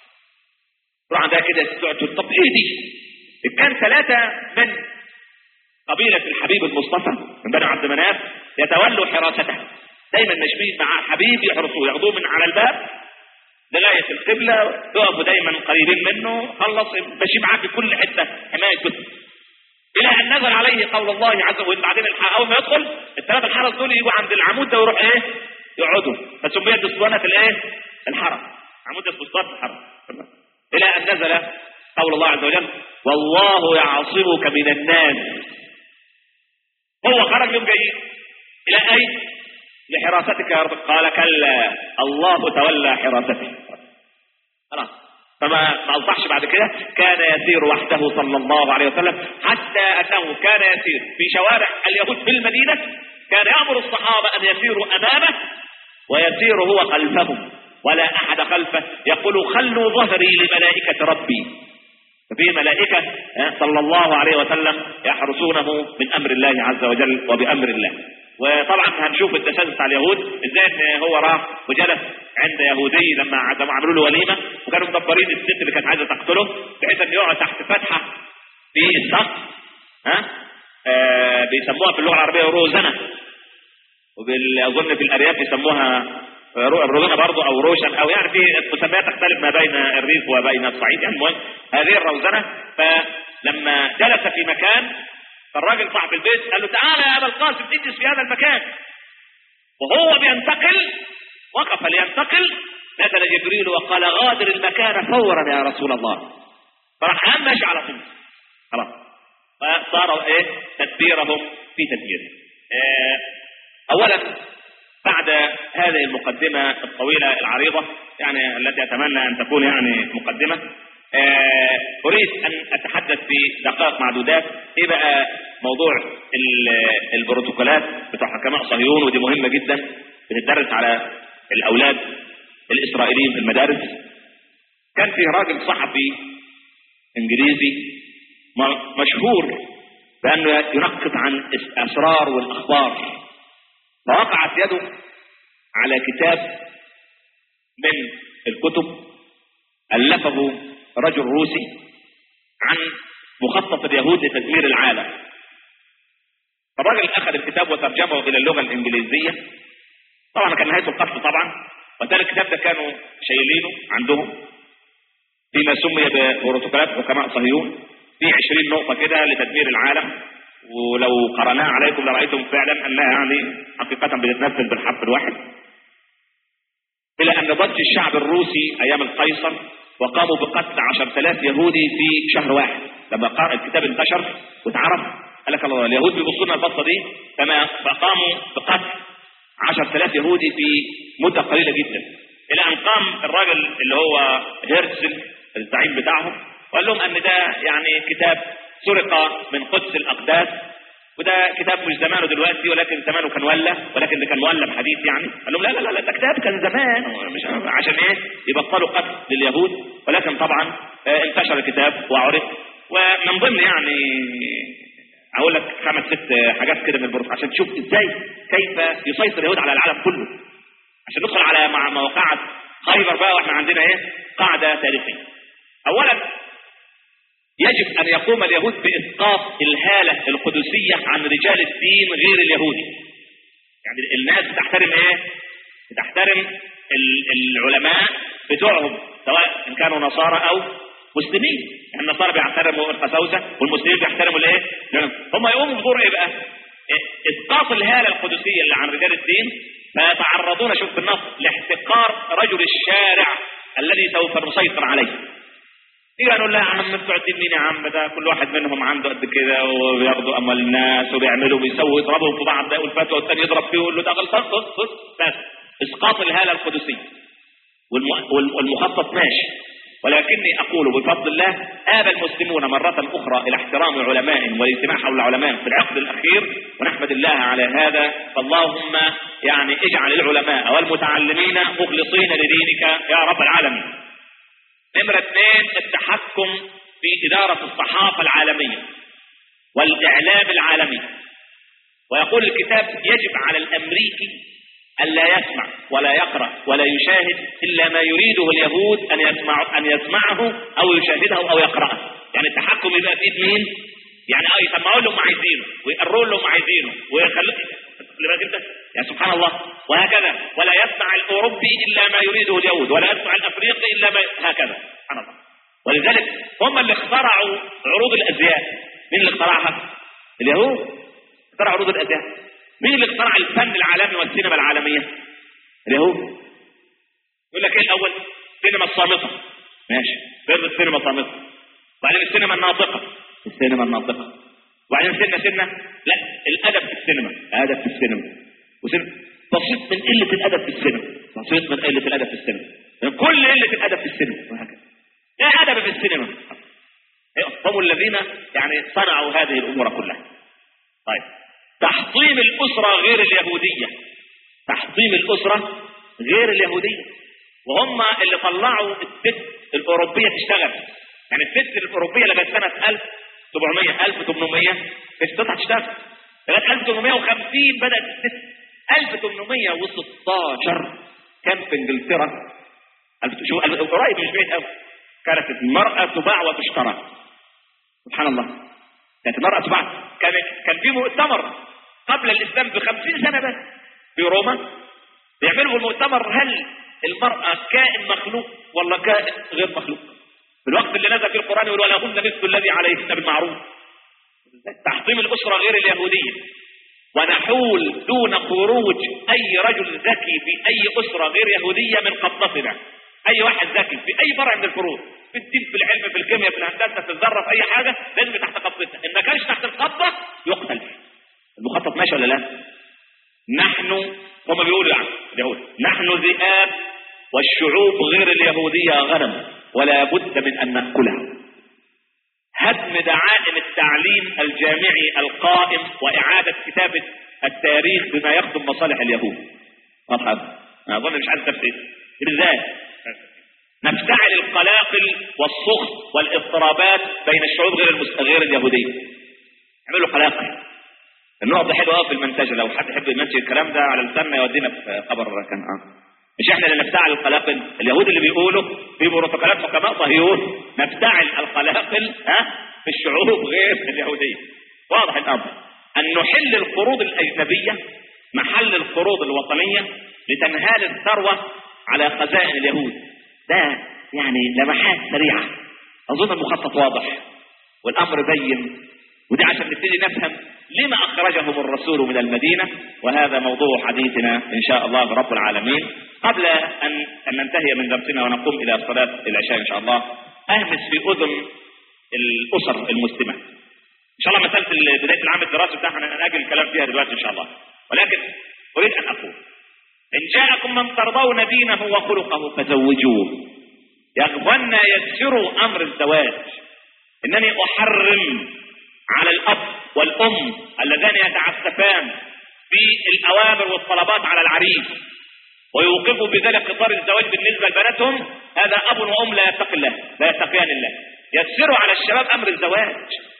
تروح عندها كده تقعد طب ايه دي؟ كان ثلاثة من قبيلة الحبيب المصطفى من بني عبد مناف يتولوا حراسته دايما ماشيين مع الحبيب يحرسوه ياخذوه من على الباب لغاية القبلة يقفوا دايما قريبين منه خلص ماشي معاه في كل حتة حماية كتب إلى أن نزل عليه قول الله عز وجل بعدين أول ما يدخل الثلاثة الحرس دول يجوا عند العمود ده ويروح إيه يقعدوا فسميت باسطوانة الايه الحرم عمود اسطوانة الحرم الى ان نزل قول الله عز وجل والله يعصمك من الناس هو خرج يوم جاي الى اين لحراستك يا رب قال كلا الله تولى حراسته خلاص فما ما اوضحش بعد كده كان يسير وحده صلى الله عليه وسلم حتى انه كان يسير في شوارع اليهود في المدينه كان يامر الصحابه ان يسيروا امامه ويسير هو خلفهم ولا احد خلفه يقول خلوا ظهري لملائكه ربي ففي ملائكه آه، صلى الله عليه وسلم يحرسونه من امر الله عز وجل وبامر الله وطبعا هنشوف التسلسل بتاع اليهود ازاي ان هو راح وجلس عند يهودي لما لما عملوا له وليمه وكانوا مدبرين الست اللي كانت عايزه تقتله بحيث انه يقعد تحت فتحه في السقف ها آه بيسموها في اللغه العربيه روزنه وأظن في الأرياف يسموها رو- الروزنة برضه أو روشن أو يعني في مسميات تختلف ما بين الريف وبين الصعيد يعني المهم هذه الروزنة فلما جلس في مكان فالراجل صاحب البيت قال له تعالى يا أبا القاسم اجلس في هذا المكان وهو بينتقل وقف لينتقل نزل جبريل وقال غادر المكان فورا يا رسول الله فراح قام ماشي على طول خلاص فصاروا ايه تدبيرهم في تدبيره آه اولا بعد هذه المقدمة الطويلة العريضة يعني التي اتمنى ان تكون يعني مقدمة آه اريد ان اتحدث في دقائق معدودات ايه بقى موضوع ال- البروتوكولات بتوع حكماء صهيون ودي مهمة جدا بتدرس على الاولاد الاسرائيليين في المدارس كان في راجل صحفي انجليزي م- مشهور بانه ينقط عن الاسرار والاخبار فوقعت يده على كتاب من الكتب ألفه رجل روسي عن مخطط اليهود لتدمير العالم فالراجل أخذ الكتاب وترجمه إلى اللغة الإنجليزية طبعا كان نهايته القتل طبعا وبالتالي الكتاب ده كانوا شايلينه عندهم فيما سمي ببروتوكولات حكماء صهيون في 20 نقطة كده لتدمير العالم ولو قرأناها عليكم لرأيتم فعلا أنها يعني حقيقة بتتنفذ بالحرف الواحد إلى أن ضج الشعب الروسي أيام القيصر وقاموا بقتل 10000 يهودي في شهر واحد لما قرأ الكتاب انتشر واتعرف قال لك الله اليهود بيبصوا لنا البصة دي فما فقاموا بقتل 10000 يهودي في مدة قليلة جدا إلى أن قام الراجل اللي هو هيرتزل الزعيم بتاعهم وقال لهم أن ده يعني كتاب سرق من قدس الأقداس وده كتاب مش زمانه دلوقتي ولكن زمانه كان ولا ولكن ده كان مؤلف حديث يعني قال لهم لا لا لا, لا ده كتاب كان زمان مش عشان ايه يبطلوا قتل لليهود ولكن طبعا آه، انتشر الكتاب وعرف ومن ضمن يعني اقول لك خمس ست حاجات كده من البروتوكول عشان تشوف ازاي كيف يسيطر اليهود على العالم كله عشان ندخل على مع موقعة خيبر بقى واحنا عندنا ايه قاعدة تاريخية اولا يجب ان يقوم اليهود باسقاط الهالة القدسية عن رجال الدين غير اليهودي يعني الناس بتحترم ايه بتحترم ال- العلماء بتوعهم سواء ان كانوا نصارى او مسلمين يعني النصارى بيحترموا القساوسه والمسلمين بيحترموا الايه هم يقوموا بدور ايه بقى إيه؟ اسقاط الهاله القدسيه اللي عن رجال الدين فيتعرضون شوف في النص لاحتقار رجل الشارع الذي سوف نسيطر عليه يجي نقول لا يا عم بتوع الدين مين يا عم ده كل واحد منهم عنده قد كده وبياخدوا اموال الناس وبيعملوا بيسووا يضربهم في بعض ده يقول فتوى والثاني يضرب فيه ويقول له ده غلطان بص بص بس اسقاط الهاله القدسيه والم- وال- والمخطط ماشي ولكني اقول بفضل الله آب المسلمون مرة أخرى إلى احترام علماء والاجتماع حول العلماء في العقد الأخير ونحمد الله على هذا فاللهم يعني اجعل العلماء والمتعلمين مخلصين لدينك يا رب العالمين نمرة اثنين التحكم في إدارة الصحافة العالمية والإعلام العالمي ويقول الكتاب يجب على الأمريكي ألا يسمع ولا يقرأ ولا يشاهد إلا ما يريده اليهود أن يسمع أن يسمعه أو يشاهده أو يقرأه يعني التحكم يبقى في إيد مين؟ يعني اه يسمعوا لهم عايزينه ويقروا لهم عايزينه ويخلوا بالك انت يعني سبحان الله وهكذا ولا يسمع الاوروبي الا ما يريده اليهود ولا يسمع الافريقي الا ما هكذا سبحان الله ولذلك هم اللي اخترعوا عروض الازياء مين اللي اخترعها؟ اليهود اخترعوا عروض الازياء مين اللي اخترع الفن العالمي والسينما العالميه؟ اليهود يقول لك ايه الاول؟ السينما الصامته ماشي غير السينما الصامته وبعدين السينما الناطقه السينما الناطقه وبعدين سنه سنه لا الادب السينما ادب في السينما وسينما بسيط من قله الادب في السينما بسيط من قله الادب في السينما من كل قله الادب في السينما وهكذا ايه ادب في السينما هم الذين يعني صنعوا هذه الامور كلها طيب تحطيم الاسره غير اليهوديه تحطيم الاسره غير اليهوديه وهم اللي طلعوا الست الاوروبيه تشتغل يعني الست الاوروبيه لغايه سنه 1700 1800 كانت تطلع تشتغل لغايه 1850 بدات الست 1816 كان في انجلترا ألف- شو ألف- قريب مش بعيد قوي كانت المراه تباع وتشترى سبحان الله كانت المراه تباع كان كان في مؤتمر قبل الاسلام ب 50 سنه بس في روما بيعملوا المؤتمر هل المراه كائن مخلوق ولا كائن غير مخلوق في الوقت اللي نزل فيه القران يقول ولهن مثل الذي عليهن بالمعروف تحطيم الاسره غير اليهوديه ونحول دون خروج اي رجل ذكي في اي اسره غير يهوديه من قبضتنا اي واحد ذكي في اي فرع من الفروع في الدين في العلم في الكيمياء في الهندسه في الذره في اي حاجه لازم تحت قبضتنا ان ما كانش تحت القبضه يقتل المخطط ماشي ولا لا نحن هم بيقولوا يعني اليهود نحن ذئاب والشعوب غير اليهوديه غنم ولا بد من ان ناكلها هدم دعائم التعليم الجامعي القائم وإعادة كتابة التاريخ بما يخدم مصالح اليهود واضحة أنا أظن مش عارف تفسير إزاي نفتعل القلاقل والسخط والاضطرابات بين الشعوب غير المس... غير اليهودية اعملوا قلاقل النقط دي حلوه قوي في المنتجه لو حد يحب يمشي الكلام ده على لساننا يودينا في خبر كان اه مش احنا اللي نفتعل القلاقل اليهود اللي بيقولوا في بروتوكولات حكماء صهيون نفتعل القلاقل ها في الشعوب غير اليهوديه واضح الامر ان نحل القروض الاجنبيه محل القروض الوطنيه لتنهال الثروه على خزائن اليهود ده يعني لمحات سريعه اظن المخطط واضح والامر بين ودي عشان نبتدي نفهم لما اخرجهم الرسول من المدينه وهذا موضوع حديثنا ان شاء الله رب العالمين قبل ان ان ننتهي من درسنا ونقوم الى صلاه العشاء ان شاء الله اهمس في اذن الاسر المسلمه ان شاء الله مساله بدايه العام الدراسي بتاعنا ناجل الكلام فيها دلوقتي ان شاء الله ولكن اريد ان اقول ان جاءكم من ترضون دينه وخلقه فزوجوه يا اخوانا يسروا امر الزواج انني احرم على الاب والام اللذان يتعسفان في الاوامر والطلبات على العريس ويوقفوا بذلك قطار الزواج بالنسبه لبناتهم هذا اب وام لا يتقي الله لا يتقيان الله يسروا على الشباب امر الزواج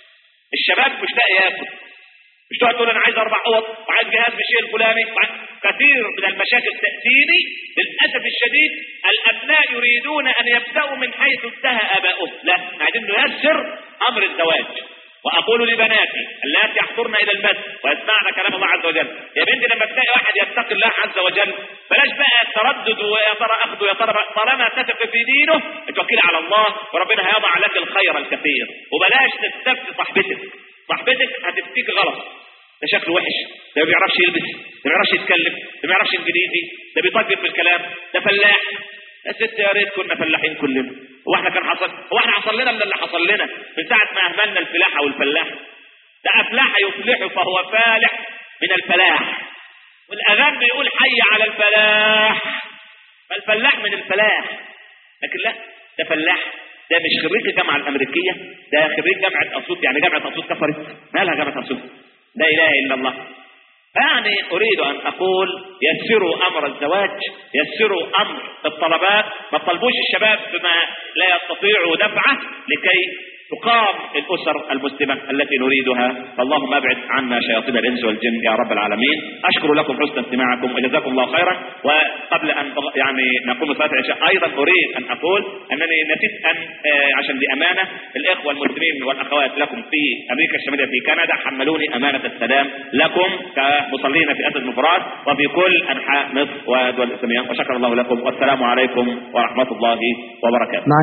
الشباب مش لاقي ياكل مش تقعد تقول انا عايز اربع اوض وعايز جهاز بالشيء الفلاني وعايز- كثير من المشاكل تاتيني للاسف الشديد الابناء يريدون ان يبداوا من حيث انتهى اباؤهم لا احنا عايزين نيسر امر الزواج واقول لبناتي اللاتي يحضرن الى المسجد ويسمعن كلام الله عز وجل يا بنتي لما تلاقي واحد يتقي الله عز وجل بلاش بقى التردد ويا ترى اخذه يا ترى بقى. طالما تثق في دينه اتوكلي على الله وربنا هيضع لك الخير الكثير وبلاش تستفتي صاحبتك صاحبتك هتفتيك غلط ده شكله وحش ده ما بيعرفش يلبس ده ما بيعرفش يتكلم ده ما بيعرفش انجليزي ده بيطبق في الكلام ده فلاح يا ست يا ريت كنا فلاحين كلنا هو احنا كان حصل هو احنا حصل لنا من اللي حصل لنا من ساعه ما اهملنا الفلاحه والفلاح ده افلاح يفلح فهو فالح من الفلاح والاذان بيقول حي على الفلاح فالفلاح من الفلاح لكن لا ده فلاح ده مش خريج الجامعه الامريكيه ده خريج جامعه اسيوط يعني جامعه اسيوط كفرت مالها جامعه اسيوط لا اله الا الله يعني اريد ان اقول يسروا امر الزواج يسروا امر الطلبات ما تطلبوش الشباب بما لا يستطيعوا دفعه لكي تقام الاسر المسلمه التي نريدها فاللهم ابعد عنا شياطين الانس والجن يا رب العالمين اشكر لكم حسن استماعكم وجزاكم الله خيرا وقبل ان يعني نقوم بصلاه العشاء ايضا اريد ان اقول انني نسيت ان آه، عشان بامانه الاخوه المسلمين والاخوات لكم في امريكا الشماليه في كندا حملوني امانه السلام لكم كمصلين في اسد المفرات وفي كل انحاء مصر ودول الاسلاميه وشكر الله لكم والسلام عليكم ورحمه الله وبركاته